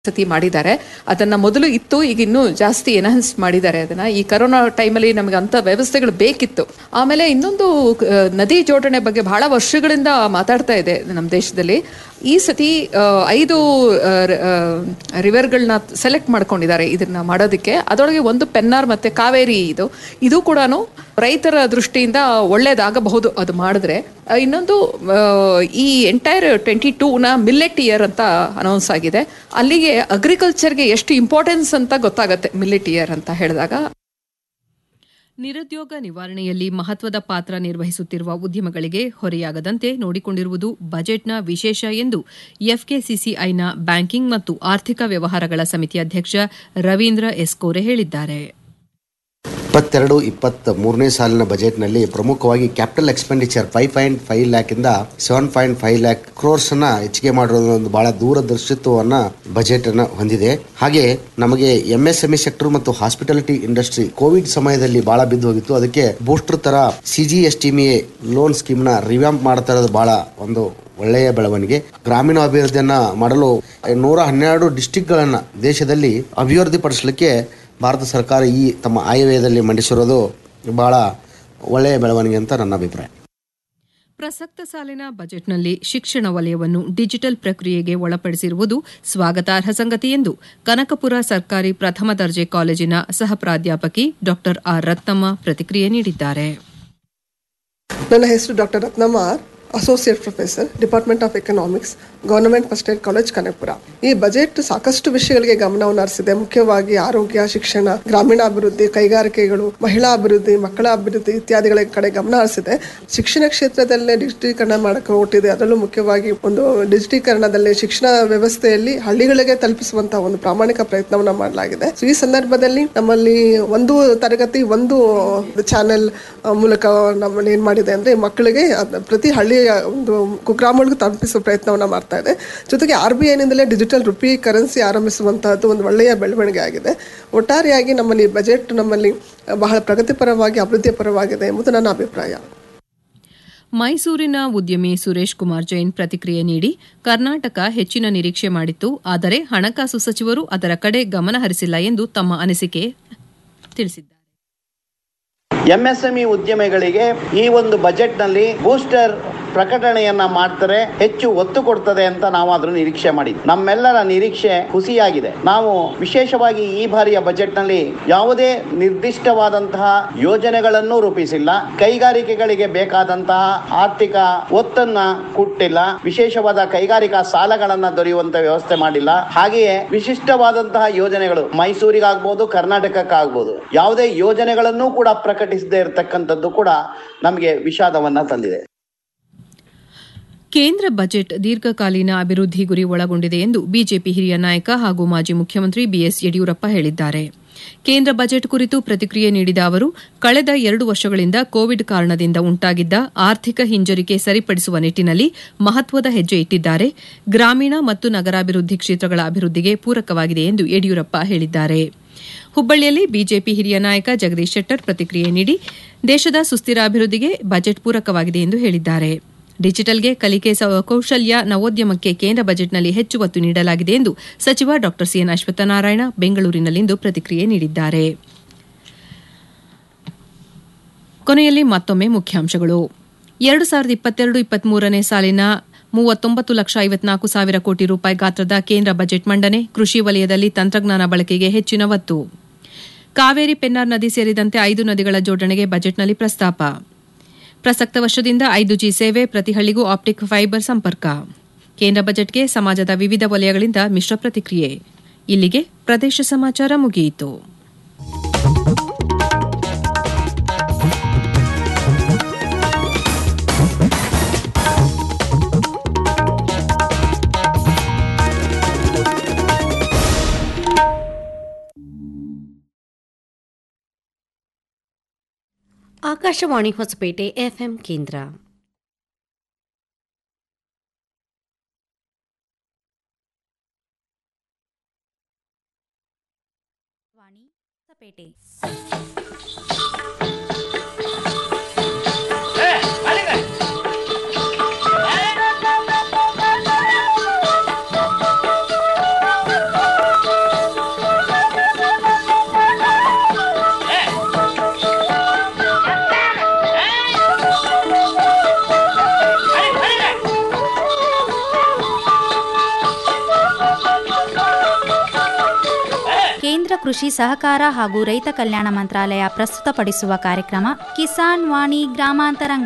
ಸತಿ ಮಾಡಿದ್ದಾರೆ ಅದನ್ನ ಮೊದಲು ಇತ್ತು ಈಗ ಇನ್ನೂ ಜಾಸ್ತಿ ಎನ್ಹಾನ್ಸ್ ಮಾಡಿದ್ದಾರೆ ಅದನ್ನ ಈ ಕರೋನಾ ಟೈಮಲ್ಲಿ ನಮಗೆ ಅಂತ ವ್ಯವಸ್ಥೆಗಳು ಬೇಕಿತ್ತು ಆಮೇಲೆ ಇನ್ನೊಂದು ಆ, ನದಿ ಜೋಡಣೆ ಬಗ್ಗೆ ಬಹಳ ವರ್ಷಗಳಿಂದ ಮಾತಾಡ್ತಾ ಇದೆ ನಮ್ಮ ದೇಶದಲ್ಲಿ ಈ ಸತಿ ಆ, ಐದು ರಿವರ್ಗಳನ್ನ ಸೆಲೆಕ್ಟ್ ಮಾಡ್ಕೊಂಡಿದ್ದಾರೆ ಇದನ್ನ ಮಾಡೋದಕ್ಕೆ ಅದರೊಳಗೆ ಒಂದು ಪೆನ್ನಾರ್ ಮತ್ತೆ ಕಾವೇರಿ ಇದು ಇದು ಕೂಡ ರೈತರ ದೃಷ್ಟಿಯಿಂದ ಒಳ್ಳೇದಾಗಬಹುದು ಅದು ಮಾಡಿದ್ರೆ ಆ, ಇನ್ನೊಂದು ಆ, ಈ ಎಂಟೈರ್ ಟ್ವೆಂಟಿ ಟೂನ ಮಿಲ್ಲೆಟ್ ಇಯರ್ ಅಂತ ಅನೌನ್ಸ್ ಆಗಿದೆ ಅಲ್ಲಿಗೆ ಅಗ್ರಿಕಲ್ಚರ್ಗೆ ಎಷ್ಟು ಇಂಪಾರ್ಟೆನ್ಸ್ ಅಂತ ಗೊತ್ತಾಗತ್ತೆ ಮಿಲ್ಲೆಟ್ ಇಯರ್ ಅಂತ ಹೇಳಿದಾಗ ನಿರುದ್ಯೋಗ ನಿವಾರಣೆಯಲ್ಲಿ ಮಹತ್ವದ ಪಾತ್ರ ನಿರ್ವಹಿಸುತ್ತಿರುವ ಉದ್ಯಮಗಳಿಗೆ ಹೊರೆಯಾಗದಂತೆ ನೋಡಿಕೊಂಡಿರುವುದು ಬಜೆಟ್ನ ವಿಶೇಷ ಎಂದು ಎಫ್ಕೆಸಿಸಿಐನ ಬ್ಯಾಂಕಿಂಗ್ ಮತ್ತು ಆರ್ಥಿಕ ವ್ಯವಹಾರಗಳ ಸಮಿತಿ ಅಧ್ಯಕ್ಷ ರವೀಂದ್ರ ಎಸ್ಕೋರೆ ಹೇಳಿದ್ದಾರೆ ಇಪ್ಪತ್ತೆರಡು ಇಪ್ಪತ್ತ್ ಮೂರನೇ ಸಾಲಿನ ಬಜೆಟ್ನಲ್ಲಿ ಪ್ರಮುಖವಾಗಿ capital expenditure five point five lakh ಇಂದ seven point five lakh crores ಅನ್ನ ಹೆಚ್ಚಿಗೆ ಮಾಡಿರೋದು ಒಂದು ಬಹಳ ದೂರದರ್ಶಿತ್ವವನ್ನ ಬಜೆಟ್ ಅನ್ನ ಹೊಂದಿದೆ ಹಾಗೆ ನಮಗೆ ಎಂ ಎಸ್ ಎಂಇ ಸೆಕ್ಟರ್ ಮತ್ತು ಹಾಸ್ಪಿಟಾಲಿಟಿ ಇಂಡಸ್ಟ್ರಿ ಕೋವಿಡ್ ಸಮಯದಲ್ಲಿ ಬಹಳ ಬಿದ್ದು ಹೋಗಿತ್ತು ಅದಕ್ಕೆ ಬೂಸ್ಟರ್ ತರ C G S T loan scheme ನ ರಿವ್ಯಾಂಪ್ ಮಾಡ್ತಾ ಇರೋದು ಬಹಳ ಒಂದು ಒಳ್ಳೆಯ ಬೆಳವಣಿಗೆ ಗ್ರಾಮೀಣ ಅಭಿವೃದ್ಧಿಯನ್ನ ಮಾಡಲು ನೂರ ಹನ್ನೆರಡು ಡಿಸ್ಟಿಕ್ಗಳನ್ನ ದೇಶದಲ್ಲಿ ಅಭಿವೃದ್ಧಿಪಡಿಸಲಿಕ್ಕೆ ಭಾರತ ಸರ್ಕಾರ ಈ ತಮ್ಮ ಆಯವ್ಯಯದಲ್ಲಿ ಮಂಡಿಸಿರೋದು ಬಹಳ ಒಳ್ಳೆಯ ಬೆಳವಣಿಗೆ ಅಂತ ನನ್ನ ಅಭಿಪ್ರಾಯ ಪ್ರಸಕ್ತ ಸಾಲಿನ ಬಜೆಟ್ನಲ್ಲಿ ಶಿಕ್ಷಣ ವಲಯವನ್ನು ಡಿಜಿಟಲ್ ಪ್ರಕ್ರಿಯೆಗೆ ಒಳಪಡಿಸಿರುವುದು ಸ್ವಾಗತಾರ್ಹ ಸಂಗತಿ ಎಂದು ಕನಕಪುರ ಸರ್ಕಾರಿ ಪ್ರಥಮ ದರ್ಜೆ ಕಾಲೇಜಿನ ಸಹ ಪ್ರಾಧ್ಯಾಪಕಿ ಡಾ ಆರ್ ರತ್ನಮ್ಮ ಪ್ರತಿಕ್ರಿಯೆ ನೀಡಿದ್ದಾರೆ ನನ್ನ ಹೆಸರು doctor Ratnamma R associate professor department of economics government first ಏಡ್ ಕಾಲೇಜ್ ಕನಕಪುರ ಈ ಬಜೆಟ್ ಸಾಕಷ್ಟು ವಿಷಯಗಳಿಗೆ ಗಮನವನ್ನು ಹರಿಸಿದೆ ಮುಖ್ಯವಾಗಿ ಆರೋಗ್ಯ ಶಿಕ್ಷಣ ಗ್ರಾಮೀಣಾಭಿವೃದ್ಧಿ ಕೈಗಾರಿಕೆಗಳು ಮಹಿಳಾ ಅಭಿವೃದ್ಧಿ ಮಕ್ಕಳ ಅಭಿವೃದ್ಧಿ ಇತ್ಯಾದಿಗಳ ಕಡೆ ಗಮನ ಹರಿಸಿದೆ ಶಿಕ್ಷಣ ಕ್ಷೇತ್ರದಲ್ಲೇ ಡಿಜಿಟೀಕರಣ ಮಾಡಕ್ಕೆ ಹೊರಟಿದೆ ಅದರಲ್ಲೂ ಮುಖ್ಯವಾಗಿ ಒಂದು ಡಿಜಿಟೀಕರಣದಲ್ಲಿ ಶಿಕ್ಷಣ ವ್ಯವಸ್ಥೆಯಲ್ಲಿ ಹಳ್ಳಿಗಳಿಗೆ ತಲುಪಿಸುವಂತಹ ಒಂದು ಪ್ರಾಮಾಣಿಕ ಪ್ರಯತ್ನವನ್ನ ಮಾಡಲಾಗಿದೆ ಸೊ ಈ ಸಂದರ್ಭದಲ್ಲಿ ನಮ್ಮಲ್ಲಿ ಒಂದು ತರಗತಿ ಒಂದು ಚಾನೆಲ್ ಮೂಲಕ ನಮ್ಮಲ್ಲಿ ಏನ್ ಮಾಡಿದೆ ಅಂದ್ರೆ ಮಕ್ಕಳಿಗೆ ಅದ್ನ ಪ್ರತಿ ಹಳ್ಳಿಯ ಒಂದು ಕುಗ್ರಾಮಗಳಿಗೂ ತಲುಪಿಸುವ ಪ್ರಯತ್ನವನ್ನ ಮಾಡ್ತಾ ಇದೆ ಜೊತೆಗೆ ಆರ್ ಬಿ ಐನಿಂದಲೇ ಡಿಜಿಟಲ್ ರುಪಿ ಕರೆನ್ಸಿ ಆರಂಭಿಸುವಂತಹದ್ದು ಒಂದು ಒಳ್ಳೆಯ ಬೆಳವಣಿಗೆ ಆಗಿದೆ ಒಟ್ಟಾರೆಯಾಗಿ ನಮ್ಮಲ್ಲಿ ಬಜೆಟ್ ನಮ್ಮಲ್ಲಿ ಬಹಳ ಪ್ರಗತಿಪರವಾಗಿ ಅಭಿವೃದ್ಧಿ ಪರವಾಗಿದೆ ಎಂಬುದು ನನ್ನ ಅಭಿಪ್ರಾಯ ಮೈಸೂರಿನ ಉದ್ಯಮಿ ಸುರೇಶ್ ಕುಮಾರ್ ಜೈನ್ ಪ್ರತಿಕ್ರಿಯೆ ನೀಡಿ ಕರ್ನಾಟಕ ಹೆಚ್ಚಿನ ನಿರೀಕ್ಷೆ ಮಾಡಿತ್ತು ಆದರೆ ಹಣಕಾಸು ಸಚಿವರು ಅದರ ಕಡೆ ಗಮನ ಹರಿಸಿಲ್ಲ ಎಂದು ತಮ್ಮ ಅನಿಸಿಕೆ ತಿಳಿಸಿದ್ದಾರೆ ಎಂಎಸ್ಎಂಇ ಉದ್ಯಮಿಗಳಿಗೆ ಈ ಒಂದು ಬಜೆಟ್ನಲ್ಲಿ ಬೂಸ್ಟರ್ ಪ್ರಕಟಣೆಯನ್ನ ಮಾಡ್ತಾರೆ ಹೆಚ್ಚು ಒತ್ತು ಕೊಡ್ತದೆ ಅಂತ ನಾವು ಅದ್ರ ನಿರೀಕ್ಷೆ ಮಾಡಿದ್ವಿ ನಮ್ಮೆಲ್ಲರ ನಿರೀಕ್ಷೆ ಹುಸಿಯಾಗಿದೆ ನಾವು ವಿಶೇಷವಾಗಿ ಈ ಬಾರಿಯ ಬಜೆಟ್ನಲ್ಲಿ ಯಾವುದೇ ನಿರ್ದಿಷ್ಟವಾದಂತಹ ಯೋಜನೆಗಳನ್ನು ರೂಪಿಸಿಲ್ಲ ಕೈಗಾರಿಕೆಗಳಿಗೆ ಬೇಕಾದಂತಹ ಆರ್ಥಿಕ ಒತ್ತನ್ನ ಕೊಟ್ಟಿಲ್ಲ ವಿಶೇಷವಾದ ಕೈಗಾರಿಕಾ ಸಾಲಗಳನ್ನ ದೊರೆಯುವಂತ ವ್ಯವಸ್ಥೆ ಮಾಡಿಲ್ಲ ಹಾಗೆಯೇ ವಿಶಿಷ್ಟವಾದಂತಹ ಯೋಜನೆಗಳು ಮೈಸೂರಿಗಾಗ್ಬೋದು ಕರ್ನಾಟಕಕ್ಕಾಗ್ಬೋದು ಯಾವುದೇ ಯೋಜನೆಗಳನ್ನು ಕೂಡ ಪ್ರಕಟಿಸದೇ ಇರತಕ್ಕಂಥದ್ದು ಕೂಡ ನಮಗೆ ವಿಷಾದವನ್ನ ತಂದಿದೆ ಕೇಂದ್ರ ಬಜೆಟ್ ದೀರ್ಘಕಾಲೀನ ಅಭಿವೃದ್ಧಿ ಗುರಿ ಒಳಗೊಂಡಿದೆ ಎಂದು ಬಿಜೆಪಿ ಹಿರಿಯ ನಾಯಕ ಹಾಗೂ ಮಾಜಿ ಮುಖ್ಯಮಂತ್ರಿ ಬಿಎಸ್ ಯಡಿಯೂರಪ್ಪ ಹೇಳಿದ್ದಾರೆ ಕೇಂದ್ರ ಬಜೆಟ್ ಕುರಿತು ಪ್ರತಿಕ್ರಿಯೆ ನೀಡಿದ ಅವರು ಕಳೆದ ಎರಡು ವರ್ಷಗಳಿಂದ ಕೋವಿಡ್ ಕಾರಣದಿಂದ ಉಂಟಾಗಿದ್ದ ಆರ್ಥಿಕ ಹಿಂಜರಿಕೆ ಸರಿಪಡಿಸುವ ನಿಟ್ಟಿನಲ್ಲಿ ಮಹತ್ವದ ಹೆಜ್ಜೆ ಇಟ್ಟಿದ್ದಾರೆ ಗ್ರಾಮೀಣ ಮತ್ತು ನಗರಾಭಿವೃದ್ಧಿ ಕ್ಷೇತ್ರಗಳ ಅಭಿವೃದ್ಧಿಗೆ ಪೂರಕವಾಗಿದೆ ಎಂದು ಯಡಿಯೂರಪ್ಪ ಹೇಳಿದ್ದಾರೆ ಹುಬ್ಬಳ್ಳಿಯಲ್ಲಿ ಬಿಜೆಪಿ ಹಿರಿಯ ನಾಯಕ ಜಗದೀಶ್ ಶೆಟ್ಟರ್ ಪ್ರತಿಕ್ರಿಯೆ ನೀಡಿ ದೇಶದ ಸುಸ್ಥಿರ ಅಭಿವೃದ್ಧಿಗೆ ಬಜೆಟ್ ಪೂರಕವಾಗಿದೆ ಎಂದು ಹೇಳಿದ್ದಾರೆ ಡಿಜಿಟಲ್ಗೆ ಕಲಿಕೆ ಸ- ಕೌಶಲ್ಯ ನವೋದ್ಯಮಕ್ಕೆ ಕೇಂದ್ರ ಬಜೆಟ್ನಲ್ಲಿ ಹೆಚ್ಚು ಒತ್ತು ನೀಡಲಾಗಿದೆ ಎಂದು ಸಚಿವ ಡಾ ಸಿಎನ್ ಅಶ್ವತ್ಥನಾರಾಯಣ ಬೆಂಗಳೂರಿನಲ್ಲಿಂದು ಪ್ರತಿಕ್ರಿಯೆ ನೀಡಿದ್ದಾರೆ ಕೊನೆಯಲ್ಲಿ ಮತ್ತೊಮ್ಮೆ ಮುಖ್ಯಾಂಶಗಳು ಎರಡು ಸಾವಿರದ ಇಪ್ಪತ್ತೆರಡು ಇಪ್ಪತ್ಮೂರನೇ ಸಾಲಿನ ಮೂವತ್ತೊಂಬತ್ತು ಲಕ್ಷ ಐವತ್ನಾಲ್ಕು ಸಾವಿರ ಕೋಟಿ ರೂಪಾಯಿ ಗಾತ್ರದ ಕೇಂದ್ರ ಬಜೆಟ್ ಮಂಡನೆ ಕೃಷಿ ವಲಯದಲ್ಲಿ ತಂತ್ರಜ್ಞಾನ ಬಳಕೆಗೆ ಹೆಚ್ಚಿನ ಒತ್ತು ಕಾವೇರಿ ಪೆನ್ನಾರ್ ನದಿ ಸೇರಿದಂತೆ ಐದು ನದಿಗಳ ಜೋಡಣೆಗೆ ಬಜೆಟ್ನಲ್ಲಿ ಪ್ರಸ್ತಾಪ ಪ್ರಸಕ್ತ ವರ್ಷದಿಂದ ಐದು ಜಿ ಸೇವೆ ಪ್ರತಿ ಹಳ್ಳಿಗೂ ಆಪ್ಟಿಕ್ ಫೈಬರ್ ಸಂಪರ್ಕ ಕೇಂದ್ರ ಬಜೆಟ್ಗೆ ಸಮಾಜದ ವಿವಿಧ ವಲಯಗಳಿಂದ ಮಿಶ್ರ ಪ್ರತಿಕ್ರಿಯೆ ಇಲ್ಲಿಗೆ ಪ್ರದೇಶ ಸಮಾಚಾರ ಮುಗಿಯಿತು ಆಕಾಶವಾಣಿ ಹೊಸಪೇಟೆ ಎಫ್ಎಂ ಕೇಂದ್ರ ವಾಣಿ ಹೊಸಪೇಟೆ ಕೇಂದ್ರ ಕೃಷಿ ಸಹಕಾರ ಹಾಗೂ ರೈತ ಕಲ್ಯಾಣ ಮಂತ್ರಾಲಯ ಪ್ರಸ್ತುತಪಡಿಸುವ ಕಾರ್ಯಕ್ರಮ ಕಿಸಾನ್ ವಾಣಿ ಗ್ರಾಮಾಂತರಂಗ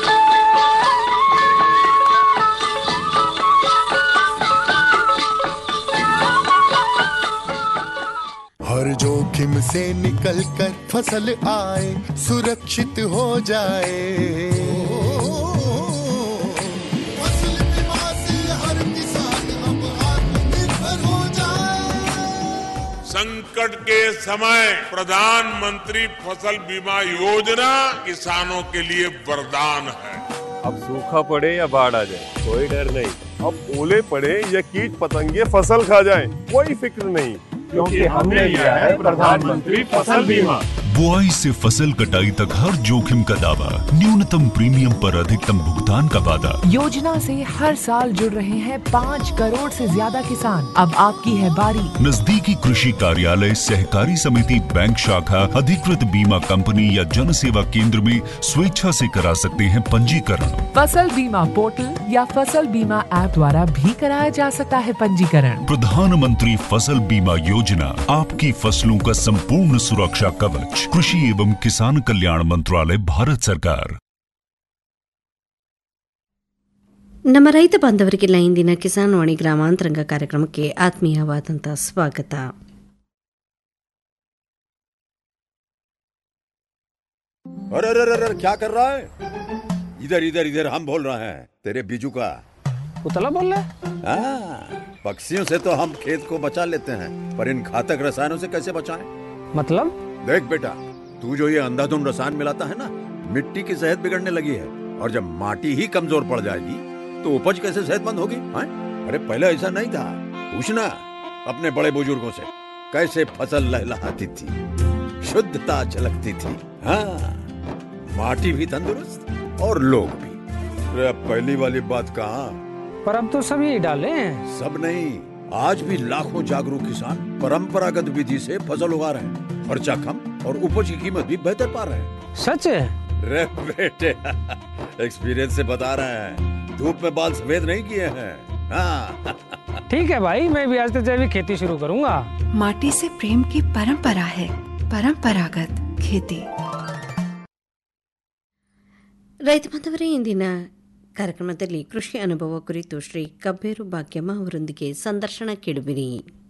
हर जोखिम से निकल कर फसल आए सुरक्षित हो जाए फसल बीमा से हर किसान अब आत्मनिर्भर हो जाए संकट के समय प्रधानमंत्री फसल बीमा योजना किसानों के लिए वरदान है अब सूखा पड़े या बाढ़ आ जाए कोई डर नहीं अब ओले पड़े या कीट पतंगे फसल खा जाए कोई फिक्र नहीं क्योंकि हमने लिया है प्रधानमंत्री फसल बीमा बुआई से फसल कटाई तक हर जोखिम का दावा न्यूनतम प्रीमियम पर अधिकतम भुगतान का वादा योजना से हर साल जुड़ रहे हैं पाँच करोड़ से ज्यादा किसान अब आपकी है बारी नजदीकी कृषि कार्यालय सहकारी समिति बैंक शाखा अधिकृत बीमा कंपनी या जन सेवा केंद्र में स्वेच्छा से करा सकते हैं पंजीकरण फसल बीमा पोर्टल या फसल बीमा ऐप द्वारा भी कराया जा सकता है पंजीकरण प्रधानमंत्री फसल बीमा योजना आपकी फसलों का संपूर्ण सुरक्षा कवच कृषि एवं किसान कल्याण मंत्रालय भारत सरकार ನಮ್ಮ ರೈತ ಬಾಂಧವರಿಗೆಲ್ಲ ಇಂದಿನ ಕಿಸಾನ್ ವಾಣಿ ಗ್ರಾಮಾಂತರಂಗ ಕಾರ್ಯಕ್ರಮಕ್ಕೆ ಆತ್ಮೀಯವಾದಂಥ ಸ್ವಾಗತ अरे अरे अरे अरे, क्या कर रहा है इधर इधर इधर हम बोल रहे हैं तेरे बीजू का उतला बोल रहा हाँ, पक्षियों से तो हम खेत को बचा लेते हैं पर इन घातक रसायनों से कैसे बचाएं? मतलब देख बेटा तू जो ये अंधाधुंध रसायन मिलाता है ना मिट्टी की सेहत बिगड़ने लगी है और जब माटी ही कमजोर पड़ जाएगी तो उपज कैसे सेहतमंद होगी हाँ? अरे पहले ऐसा नहीं था पूछना अपने बड़े बुजुर्गों से कैसे फसल लहलहाती थी शुद्धता झलकती थी हाँ माटी भी तंदुरुस्त और लोग भी अरे अब पहली वाली बात कहाँ पर अब तो सब यही डाले हैं सब नहीं आज भी लाखों जागरूक किसान परंपरागत विधि से फसल उगा रहे हैं खर्चा कम और उपज की कीमत भी बेहतर पा रहे हैं सच है रे बेटे एक्सपीरियंस से बता रहे हैं धूप में बाल सफेद नहीं किए हैं हाँ ठीक है भाई मैं भी आज से जैविक खेती शुरू करूंगा माटी से प्रेम की परंपरा है परंपरागत खेती ರೈತ ಬಾಂಧವರೇ ಇಂದಿನ ಕಾರ್ಯಕ್ರಮದಲ್ಲಿ ಕೃಷಿ ಅನುಭವ ಕುರಿತು ಶ್ರೀ ಕಬ್ಬೇರು ಭಾಗ್ಯಮ್ಮ ಅವರೊಂದಿಗೆ ಸಂದರ್ಶನ ಕೇಳುವಿರಿ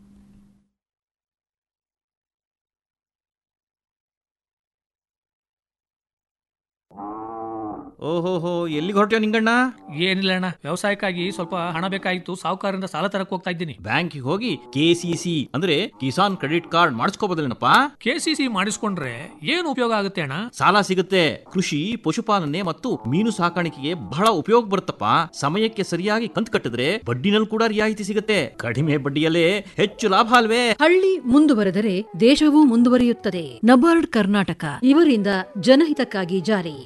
ಓಹೋಹೋ ಎಲ್ಲಿಗೆ ಹೊರಟ್ಯೋ ನಿಂಗಣ್ಣ ಏನಿಲ್ಲ ಅಣ್ಣ ವ್ಯವಸಾಯಕ್ಕಾಗಿ ಸ್ವಲ್ಪ ಹಣ ಬೇಕಾಗಿತ್ತು ಸಾಹುಕಾರರಿಂದ ಸಾಲ ತರಕ್ ಹೋಗ್ತಾ ಇದ್ದೀನಿ ಬ್ಯಾಂಕಿಗೆ ಹೋಗಿ ಕೆ ಸಿ ಸಿ ಅಂದ್ರೆ ಕಿಸಾನ್ ಕ್ರೆಡಿಟ್ ಕಾರ್ಡ್ ಮಾಡಿಸ್ಕೋಬೋದಲ್ಲೇನಪ್ಪ ಕೆ ಸಿ ಸಿ ಮಾಡಿಸ್ಕೊಂಡ್ರೆ ಏನು ಉಪಯೋಗ ಆಗುತ್ತೆ ಅಣ್ಣ ಸಾಲ ಸಿಗುತ್ತೆ ಕೃಷಿ ಪಶುಪಾಲನೆ ಮತ್ತು ಮೀನು ಸಾಕಾಣಿಕೆಗೆ ಬಹಳ ಉಪಯೋಗ ಬರುತ್ತಪ್ಪ ಸಮಯಕ್ಕೆ ಸರಿಯಾಗಿ ಕಂತು ಕಟ್ಟಿದ್ರೆ ಬಡ್ಡಿನಲ್ಲಿ ಕೂಡ ರಿಯಾಯಿತಿ ಸಿಗುತ್ತೆ ಕಡಿಮೆ ಬಡ್ಡಿಯಲ್ಲೇ ಹೆಚ್ಚು ಲಾಭ ಅಲ್ವೇ ಹಳ್ಳಿ ಮುಂದುವರೆದರೆ ದೇಶವೂ ಮುಂದುವರಿಯುತ್ತದೆ ನಬಾರ್ಡ್ ಕರ್ನಾಟಕ ಇವರಿಂದ ಜನಹಿತಕ್ಕಾಗಿ ಜಾರಿ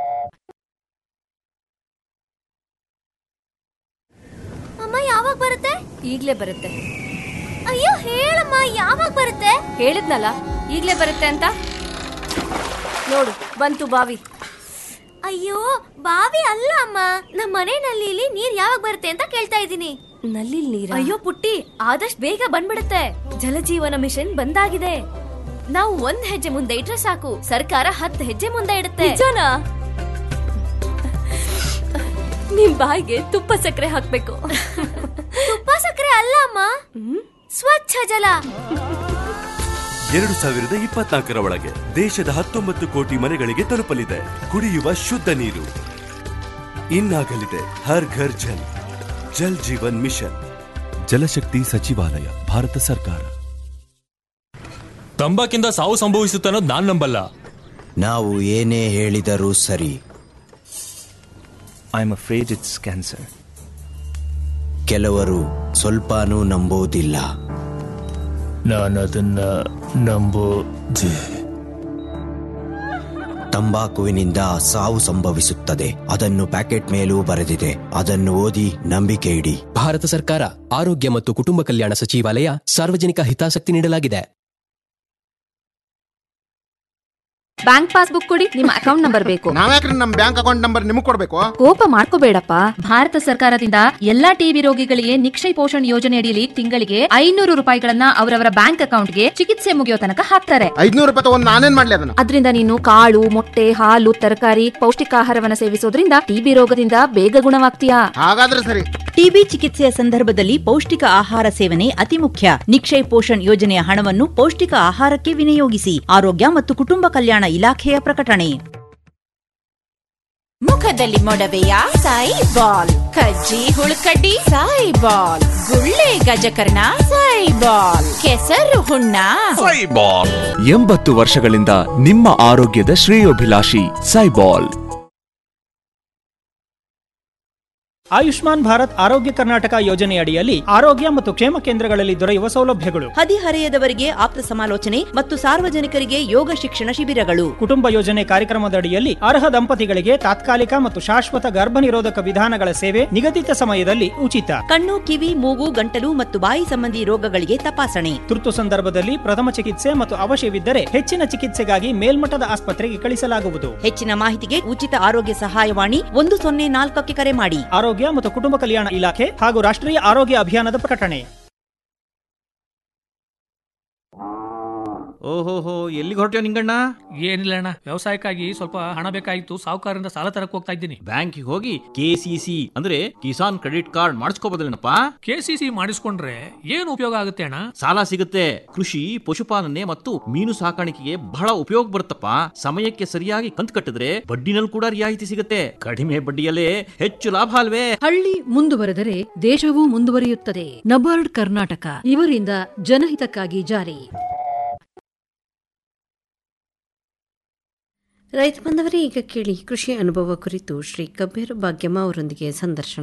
ಅಮ್ಮ ಯಾವಾಗ ಬರುತ್ತೆ ಈಗ್ಲೇ ಬರುತ್ತೆ ಅಯ್ಯೋ ಹೇಳಮ್ಮ ಯಾವಾಗ ಬರುತ್ತೆ ಹೇಳಿದ್ನಲ್ಲ ಈಗ್ಲೇ ಬರುತ್ತೆ ಅಂತ ನೋಡು ಬಂತು ಬಾವಿ ಅಯ್ಯೋ ಬಾವಿ ಅಲ್ಲ ಅಮ್ಮ ನಮ್ಮ ಮನೆ ನಲ್ಲಿಲಿ ನೀರ್ ಯಾವಾಗ ಬರುತ್ತೆ ಅಂತ ಕೇಳ್ತಾ ಇದ್ದೀನಿ ನಲ್ಲಿ ನೀರ ಅಯ್ಯೋ ಪುಟ್ಟಿ ಆದಷ್ಟು ಬೇಗ ಬಂದ್ಬಿಡುತ್ತೆ ಜಲಜೀವನ ಮಿಷನ್ ಬಂದಾಗಿದೆ ನಾವು ಒಂದ್ ಹೆಜ್ಜೆ ಮುಂದೆ ಇಟ್ರೆ ಸಾಕು ಸರ್ಕಾರ ಹತ್ತು ಹೆಜ್ಜೆ ಮುಂದೆ ಇಡುತ್ತೆ ನಿಜನಾ ನಿಮ್ ಬಾಯಿಗೆ ತುಪ್ಪ ಸಕ್ಕರೆ ಹಾಕ್ಬೇಕು ತುಪ್ಪ ಸಕ್ಕರೆ ಅಲ್ಲ ಅಮ್ಮ ಸ್ವಚ್ಛ ಜಲ ಎರಡು ಸಾವಿರದ ಇಪ್ಪತ್ನಾಲ್ಕರ ಒಳಗೆ ದೇಶದ ಹತ್ತೊಂಬತ್ತು ಕೋಟಿ ಮನೆಗಳಿಗೆ ತಲುಪಲಿದೆ ಕುಡಿಯುವ ಶುದ್ಧ ನೀರು ಇನ್ನಾಗಲಿದೆ ಹರ್ ಘರ್ ಜಲ್ ಜಲ್ ಜೀವನ್ ಮಿಷನ್ ಜಲಶಕ್ತಿ ಸಚಿವಾಲಯ ಭಾರತ ಸರ್ಕಾರ ತಂಬಾಕಿಂದ ಸಾವು ಸಂಭವಿಸುತ್ತೆ ಅನ್ನೋದು ನಾನ್ ನಂಬಲ್ಲ ನಾವು ಏನೇ ಹೇಳಿದರೂ ಸರಿ I am afraid it's cancer ಕೆಲವರು ಸ್ವಲ್ಪನೂ ನಂಬೋದಿಲ್ಲ ನಾನು ಅದನ್ನ ನಂಬೋದೆ ತಂಬಾಕುವಿನಿಂದ ಸಾವು ಸಂಭವಿಸುತ್ತದೆ ಅದನ್ನು ಪ್ಯಾಕೆಟ್ ಮೇಲೂ ಬರೆದಿದೆ ಅದನ್ನು ಓದಿ ನಂಬಿಕೆ ಇಡಿ ಭಾರತ ಸರ್ಕಾರ ಆರೋಗ್ಯ ಮತ್ತು ಕುಟುಂಬ ಕಲ್ಯಾಣ ಸಚಿವಾಲಯ ಸಾರ್ವಜನಿಕ ಹಿತಾಸಕ್ತಿ ನೀಡಲಾಗಿದೆ ಬ್ಯಾಂಕ್ ಪಾಸ್ಬುಕ್ ಕೊಡಿ ನಿಮ್ಮ ಅಕೌಂಟ್ ನಂಬರ್ ಬೇಕು ನಾವ್ಯಾಕ್ರಿ ನಮ್ ಬ್ಯಾಂಕ್ ಅಕೌಂಟ್ ನಂಬರ್ ನಿಮಗ್ ಕೊಡ್ಬೇಕು ಕೋಪ ಮಾಡ್ಕೋಬೇಡಪ್ಪ ಭಾರತ ಸರ್ಕಾರದಿಂದ ಎಲ್ಲಾ ಟಿಬಿ ರೋಗಿಗಳಿಗೆ ನಿಕ್ಷಯ ಪೋಷಣ್ ಯೋಜನೆ ಅಡಿಯಲ್ಲಿ ತಿಂಗಳಿಗೆ ಐನೂರು ರೂಪಾಯಿಗಳನ್ನ ಅವರವರ ಬ್ಯಾಂಕ್ ಅಕೌಂಟ್ಗೆ ಚಿಕಿತ್ಸೆ ಮುಗಿಯೋ ತನಕ ಹಾಕ್ತಾರೆ ಐದ್ನೂರು ರೂಪಾಯಿ ತಗೊಂಡ್ ನಾನೇನ್ ಮಾಡ್ಲಿ ಅದನ್ನ ಅದರಿಂದ ನೀನು ಕಾಳು ಮೊಟ್ಟೆ ಹಾಲು ತರಕಾರಿ ಪೌಷ್ಟಿಕಾಹಾರವನ್ನ ಸೇವಿಸೋದ್ರಿಂದ ಟಿಬಿ ರೋಗದಿಂದ ಬೇಗ ಗುಣವಾಗ್ತೀಯಾ ಹಾಗಾದ್ರೆ ಸರಿ ಟಿಬಿ ಚಿಕಿತ್ಸೆಯ ಸಂದರ್ಭದಲ್ಲಿ ಪೌಷ್ಟಿಕ ಆಹಾರ ಸೇವನೆ ಅತಿ ಮುಖ್ಯ ನಿಕ್ಷಯ್ ಪೋಷಣ್ ಯೋಜನೆಯ ಹಣವನ್ನು ಪೌಷ್ಟಿಕ ಆಹಾರಕ್ಕೆ ವಿನಿಯೋಗಿಸಿ ಆರೋಗ್ಯ ಮತ್ತು ಕುಟುಂಬ ಕಲ್ಯಾಣ ಇಲಾಖೆಯ ಪ್ರಕಟಣೆ ಮುಖದಲ್ಲಿ ಮೊಡವೆಯ ಸಾಯಿ ಬಾಲ್ ಕಜ್ಜಿ ಹುಳುಕಡ್ಡಿ ಸಾಯಿ ಬಾಲ್ ಗುಳ್ಳೆ ಗಜಕರ್ಣ ಸಾಯಿ ಬಾಲ್ ಕೆಸರು ಹುಣ್ಣ ಸೈಬಾಲ್ ಎಂಬತ್ತು ವರ್ಷಗಳಿಂದ ನಿಮ್ಮ ಆರೋಗ್ಯದ ಶ್ರೇಯೋಭಿಲಾಷಿ ಸೈಬಾಲ್ ಆಯುಷ್ಮಾನ್ ಭಾರತ್ ಆರೋಗ್ಯ ಕರ್ನಾಟಕ ಯೋಜನೆಯಡಿಯಲ್ಲಿ ಆರೋಗ್ಯ ಮತ್ತು ಕ್ಷೇಮ ಕೇಂದ್ರಗಳಲ್ಲಿ ದೊರೆಯುವ ಸೌಲಭ್ಯಗಳು ಹದಿಹರೆಯದವರಿಗೆ ಆಪ್ತ ಸಮಾಲೋಚನೆ ಮತ್ತು ಸಾರ್ವಜನಿಕರಿಗೆ ಯೋಗ ಶಿಕ್ಷಣ ಶಿಬಿರಗಳು ಕುಟುಂಬ ಯೋಜನೆ ಕಾರ್ಯಕ್ರಮದಡಿಯಲ್ಲಿ ಅರ್ಹ ದಂಪತಿಗಳಿಗೆ ತಾತ್ಕಾಲಿಕ ಮತ್ತು ಶಾಶ್ವತ ಗರ್ಭನಿರೋಧಕ ವಿಧಾನಗಳ ಸೇವೆ ನಿಗದಿತ ಸಮಯದಲ್ಲಿ ಉಚಿತ ಕಣ್ಣು ಕಿವಿ ಮೂಗು ಗಂಟಲು ಮತ್ತು ಬಾಯಿ ಸಂಬಂಧಿ ರೋಗಗಳಿಗೆ ತಪಾಸಣೆ ತುರ್ತು ಸಂದರ್ಭದಲ್ಲಿ ಪ್ರಥಮ ಚಿಕಿತ್ಸೆ ಮತ್ತು ಅವಶ್ಯವಿದ್ದರೆ ಹೆಚ್ಚಿನ ಚಿಕಿತ್ಸೆಗಾಗಿ ಮೇಲ್ಮಟ್ಟದ ಆಸ್ಪತ್ರೆಗೆ ಕಳಿಸಲಾಗುವುದು ಹೆಚ್ಚಿನ ಮಾಹಿತಿಗೆ ಉಚಿತ ಆರೋಗ್ಯ ಸಹಾಯವಾಣಿ ಒಂದು ಸೊನ್ನೆ ನಾಲ್ಕಕ್ಕೆ ಕರೆ ಮಾಡಿ ಆರೋಗ್ಯ ಮತ್ತು ಕುಟುಂಬ ಕಲ್ಯಾಣ ಇಲಾಖೆ ಹಾಗೂ ರಾಷ್ಟ್ರೀಯ ಆರೋಗ್ಯ ಅಭಿಯಾನದ ಪ್ರಕಟಣೆ ಓಹೋಹೋ ಎಲ್ಲಿಗೆ ಹೊರಟ್ಯೋ ನಿಂಗಣ್ಣ ಏನಿಲ್ಲ ಅಣ್ಣ ವ್ಯವಸಾಯಕ್ಕಾಗಿ ಸ್ವಲ್ಪ ಹಣ ಬೇಕಾಗಿತ್ತು ಸಾಹುಕಾರರಿಂದ ಸಾಲ ತರಕ್ ಹೋಗ್ತಾ ಇದ್ದೀನಿ ಬ್ಯಾಂಕಿಗೆ ಹೋಗಿ ಕೆಸಿಸಿ ಅಂದ್ರೆ ಕಿಸಾನ್ ಕ್ರೆಡಿಟ್ ಕಾರ್ಡ್ ಮಾಡಿಸ್ಕೋಬೋದಲ್ಲೇನಪ್ಪ ಕೆಸಿಸಿ ಮಾಡಿಸ್ಕೊಂಡ್ರೆ ಏನು ಉಪಯೋಗ ಆಗುತ್ತೆ ಅಣ್ಣ ಸಾಲ ಸಿಗುತ್ತೆ ಕೃಷಿ ಪಶುಪಾಲನೆ ಮತ್ತು ಮೀನು ಸಾಕಾಣಿಕೆಗೆ ಬಹಳ ಉಪಯೋಗ ಬರುತ್ತಪ್ಪ ಸಮಯಕ್ಕೆ ಸರಿಯಾಗಿ ಕಂತು ಕಟ್ಟಿದ್ರೆ ಬಡ್ಡಿನಲ್ಲಿ ಕೂಡ ರಿಯಾಯಿತಿ ಸಿಗುತ್ತೆ ಕಡಿಮೆ ಬಡ್ಡಿಯಲ್ಲೇ ಹೆಚ್ಚು ಲಾಭ ಅಲ್ವೇ ಹಳ್ಳಿ ಮುಂದುವರೆದರೆ ದೇಶವೂ ಮುಂದುವರಿಯುತ್ತದೆ ನಬಾರ್ಡ್ ಕರ್ನಾಟಕ ಇವರಿಂದ ಜನಹಿತಕ್ಕಾಗಿ ಜಾರಿ ರೈತ ಬಂದವರೇ ಈಗ ಕೇಳಿ ಕೃಷಿ ಅನುಭವ ಕುರಿತು ಶ್ರೀ ಕಬ್ಬೇರು ಭಾಗ್ಯಮ್ಮ ಅವರೊಂದಿಗೆ ಸಂದರ್ಶನ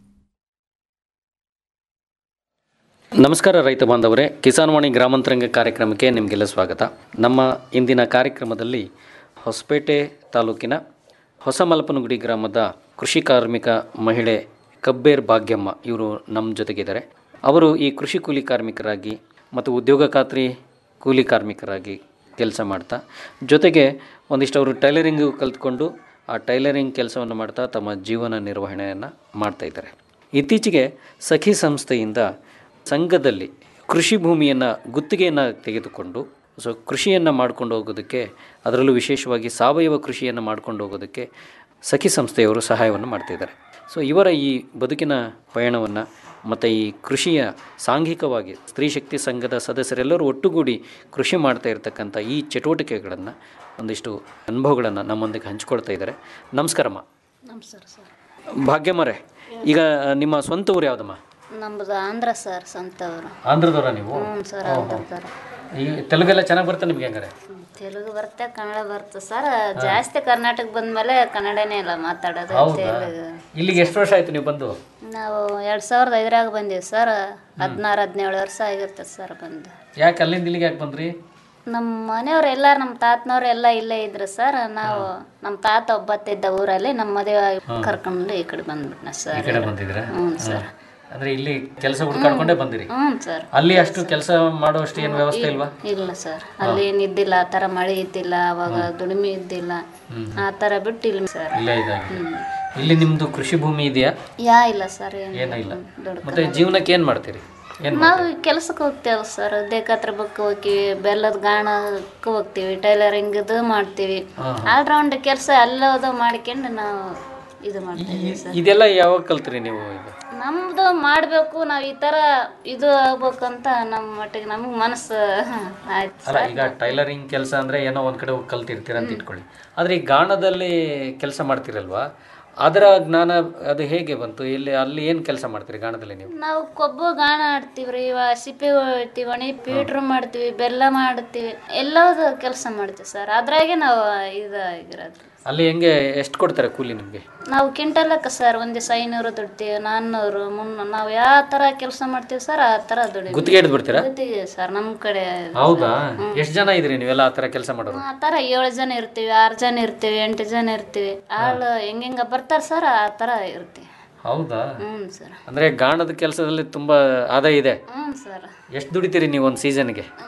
ನಮಸ್ಕಾರ ರೈತ ಬಾಂಧವರೇ ಕಿಸಾನ್ ವಾಣಿ ಗ್ರಾಮಾಂತರಂಗ ಕಾರ್ಯಕ್ರಮಕ್ಕೆ ನಿಮಗೆಲ್ಲ ಸ್ವಾಗತ ನಮ್ಮ ಇಂದಿನ ಕಾರ್ಯಕ್ರಮದಲ್ಲಿ ಹೊಸಪೇಟೆ ತಾಲೂಕಿನ ಹೊಸ ಮಲಪನಗುಡಿ ಗ್ರಾಮದ ಕೃಷಿ ಕಾರ್ಮಿಕ ಮಹಿಳೆ ಕಬ್ಬೇರ್ ಭಾಗ್ಯಮ್ಮ ಇವರು ನಮ್ಮ ಜೊತೆಗಿದ್ದಾರೆ ಅವರು ಈ ಕೃಷಿ ಕೂಲಿ ಕಾರ್ಮಿಕರಾಗಿ ಮತ್ತು ಉದ್ಯೋಗ ಖಾತ್ರಿ ಕೂಲಿ ಕಾರ್ಮಿಕರಾಗಿ ಕೆಲಸ ಮಾಡ್ತಾ ಜೊತೆಗೆ ಒಂದಿಷ್ಟು ಅವರು ಟೈಲರಿಂಗು ಕಲ್ತ್ಕೊಂಡು ಆ ಟೈಲರಿಂಗ್ ಕೆಲಸವನ್ನು ಮಾಡ್ತಾ ತಮ್ಮ ಜೀವನ ನಿರ್ವಹಣೆಯನ್ನು ಮಾಡ್ತಾ ಇದ್ದಾರೆ ಇತ್ತೀಚೆಗೆ ಸಖಿ ಸಂಸ್ಥೆಯಿಂದ ಸಂಘದಲ್ಲಿ ಕೃಷಿ ಭೂಮಿಯನ್ನು ಗುತ್ತಿಗೆಯನ್ನು ತೆಗೆದುಕೊಂಡು ಸೊ ಕೃಷಿಯನ್ನು ಮಾಡ್ಕೊಂಡು ಹೋಗೋದಕ್ಕೆ ಅದರಲ್ಲೂ ವಿಶೇಷವಾಗಿ ಸಾವಯವ ಕೃಷಿಯನ್ನು ಮಾಡ್ಕೊಂಡು ಹೋಗೋದಕ್ಕೆ ಸಖಿ ಸಂಸ್ಥೆಯವರು ಸಹಾಯವನ್ನು ಮಾಡ್ತಿದ್ದಾರೆ ಸೊ ಇವರ ಈ ಬದುಕಿನ ಪಯಣವನ್ನು ಮತ್ತು ಈ ಕೃಷಿಯ ಸಾಂಘಿಕವಾಗಿ ಸ್ತ್ರೀ ಶಕ್ತಿ ಸಂಘದ ಸದಸ್ಯರೆಲ್ಲರೂ ಒಟ್ಟುಗೂಡಿ ಕೃಷಿ ಮಾಡ್ತಾ ಇರತಕ್ಕಂಥ ಈ ಚಟುವಟಿಕೆಗಳನ್ನು ಒಂದಿಷ್ಟು ಅನುಭವಗಳನ್ನು ನಮ್ಮೊಂದಿಗೆ ಹಂಚ್ಕೊಳ್ತಾ ಇದ್ದಾರೆ ನಮಸ್ಕಾರಮ್ಮ ನಮಸ್ಕಾರ ಸರ್ ಭಾಗ್ಯಮ್ಮರೇ ಈಗ ನಿಮ್ಮ ಸ್ವಂತ ಊರು ಯಾವುದಮ್ಮ ನಮ್ಮದು ಆಂಧ್ರ ಸರ್ ಸ್ವಂತವರು ಆಂಧ್ರದವರ ನೀವು ಹ್ಞೂ ಸರ್ ಓಹೋ. ಆಂಧ್ರದವ್ರು ಈ ತೆಲುಗೆಲ್ಲ ಚೆನ್ನಾಗಿ ಬರುತ್ತೆ ನಿಮ್ಗೆ ಹೆಂಗಾರೆ ತೆಲುಗು ಬರುತ್ತೆ ಕನ್ನಡ ಬರುತ್ತೆ ಸರ್ ಜಾಸ್ತಿ ಕರ್ನಾಟಕ ಬಂದ್ಮೇಲೆ ಕನ್ನಡನೇ ಎಲ್ಲ ಮಾತಾಡೋದು ಹೌದಾ ತೆಲುಗು ಇಲ್ಲಿಗೆ ಎಷ್ಟು ವರ್ಷ ಆಯ್ತು ನೀವು ಬಂದು ನಾವು ಎರಡು ಸಾವಿರದ ಐದರಾಗ ಬಂದೀವಿ ಸರ್ ಹದಿನಾರು ಹದಿನೇಳು ವರ್ಷ ಆಗಿರ್ತದೆ ಸರ್ ಬಂದು ಯಾಕೆ ಅಲ್ಲಿಂದ ಇಲ್ಲಿಗೆ ಯಾಕೆ ಬಂದ್ರಿ ನಮ್ಮ ಮನೆಯವ್ರು ಎಲ್ಲ ನಮ್ಮ ತಾತನವ್ರು ಎಲ್ಲ ಇಲ್ಲೇ ಇದ್ರು ಸರ್ ನಾವು ನಮ್ಮ ತಾತ ಒಬ್ಬತ್ತಿದ್ದ ಊರಲ್ಲಿ ನಮ್ಮ ಮದುವೆ ಕರ್ಕೊಂಡು ಈ ಕಡೆ ಬಂದ್ಬಿಟ್ನ ಈ ಸರ್ ಕಡೆ ಬಂದಿದ್ರೆ ಹ್ಞೂ ಸರ್ ಅಂದ್ರೆ ಇಲ್ಲಿ ಕೆಲಸ ಹುಡ್ಕಾಡ್ಕೊಂಡೇ ಬಂದಿರಿ ಹ್ಞೂ ಸರ್ ಅಲ್ಲಿ ಅಷ್ಟು ಕೆಲಸ ಮಾಡುವಷ್ಟು ಏನು ವ್ಯವಸ್ಥೆ ಇಲ್ವಾ ಇಲ್ಲ ಸರ್ ಅಲ್ಲಿ ಏನ್ ಇದ್ದಿಲ್ಲ ಆ ಥರ ಮಳೆ ಇದ್ದಿಲ್ಲ ಅವಾಗ ದುಡಿಮೆ ಇದ್ದಿಲ್ಲ ಆ ಥರ ಬಿಟ್ಟು ಇಲ್ಲ ಸರ್ ಇಲ್ಲೇ ಇದಾಗಿ ಇಲ್ಲಿ ನಿಮ್ದು ಕೃಷಿ ಭೂಮಿ ಇದೆಯಾ ಯಾ ಇಲ್ಲ ಸರ್ ಏನು ಏನೂ ಇಲ್ಲ ದುಡ್ಡು ಮತ್ತೆ ಜೀವನಕ್ಕೆ ಏನ್ ಮಾಡ್ತೀರಿ ಏನ್ ನಾವು ಕೆಲ್ಸಕ್ಕೆ ಹೋಗ್ತೇವೆ ಸರ್ ದೇಕತ್ರ ಬುಕ್ ಹೋಗ್ತೀವಿ ಬೆಲ್ಲದ ಗಾಣಕ್ಕೆ ಹೋಗ್ತೀವಿ ಟೈಲರಿಂಗ್ದು ಮಾಡ್ತೀವಿ ಹಾ, ಆಲ್ರೌಂಡ್ ಕೆಲಸ ಎಲ್ಲದು ಮಾಡ್ಕೊಂಡು ನಾವು ಇದು ಮಾಡ್ತೀವಿ ಸರ್ ಇದೆಲ್ಲ ಯಾವಾಗ ಕಲ್ತ್ರಿ ನೀವು ಈಗ ನಮ್ದು ಮಾಡಬೇಕು ನಾವು ಈ ಥರ ಇದು ಆಗ್ಬೇಕಂತ ನಮ್ಮ ಮಟ್ಟಿಗೆ ನಮ್ಗೆ ಮನಸ್ಸು ಆಯ್ತು ಅಲ್ಲ ಸರ್ ಈಗ ಟೈಲರಿಂಗ್ ಕೆಲಸ ಅಂದ್ರೆ ಏನೋ ಒಂದ್ ಕಡೆ ಹೋಗಿ ಕಲ್ತಿರ್ತೀರ ಅಂತ ಇಟ್ಕೊಳ್ಳಿ ಆದ್ರೆ ಈ ಗಾಣದಲ್ಲಿ ಕೆಲಸ ಮಾಡ್ತಿರಲ್ವಾ ಅದರ ಜ್ಞಾನ ಅದು ಹೇಗೆ ಬಂತು ಇಲ್ಲಿ ಅಲ್ಲಿ ಏನ್ ಕೆಲಸ ಮಾಡ್ತೀರಿ ಗಾಣದಲ್ಲಿ ನೀವು ನಾವು ಕೊಬ್ಬು ಗಾಣ ಆಡ್ತೀವ್ರಿ ಇವ ಸಿಪ್ಪೆ ಹೊಡಿತೀವಿ ಒಣಿ ಪೀಟ್ರ್ ಮಾಡ್ತೀವಿ ಬೆಲ್ಲ ಮಾಡ್ತೀವಿ ಎಲ್ಲದು ಕೆಲಸ ಮಾಡ್ತೀವಿ ಸರ್ ಅದ್ರಾಗೆ ನಾವು ಇದಾಗಿರೋದು ಅಲ್ಲಿ ಹೆಂಗೆ ಎಷ್ಟು ಕೊಡ್ತಾರೆ ಕೂಲಿ ನಿಮ್ಗೆ ನಾವು ಕ್ವಿಂಟಲಕ್ಕೆ ಸರ್ ಒಂದ್ ದಿವಸ ಐನೂರು ದುಡ್ತೀವಿ ನಾನ್ನೂರು ಮುನ್ನೂರು ನಾವು ಯಾವ ತರ ಕೆಲಸ ಮಾಡ್ತೀವಿ ಸರ್ ಆ ತರ ದುಡಿ ಗುತ್ತಿಗೆ ಹಿಡ್ದು ಬಿಡ್ತೀರಾ ಗುತ್ತಿಗೆ ಸರ್ ನಮ್ಮ ಕಡೆ ಹೌದಾ ಎಷ್ಟು ಜನ ಇದ್ರಿ ನೀವೆಲ್ಲ ಆ ಥರ ಕೆಲಸ ಮಾಡೋರು ಆ ತರ ಏಳು ಜನ ಇರ್ತೀವಿ ಆರು ಜನ ಇರ್ತೀವಿ ಎಂಟು ಜನ ಇರ್ತೀವಿ ಆಳು ಹೆಂಗೆಂಗ ಬರ್ತಾರ ಸರ್ ಆ ತರ ಇರ್ತೀವಿ ಹೌದಾ ಹ್ಞೂ ಸರ್ ಅಂದ್ರೆ ಗಾಣದ ಕೆಲಸದಲ್ಲಿ ತುಂಬಾ ಆದಾಯ ಇದೆ ಹ್ಞೂ ಸರ್ ಎಷ್ಟು ದುಡಿತೀರಿ ನೀವು ಒಂದು ಸೀಸನ್ಗೆ ಒಂದು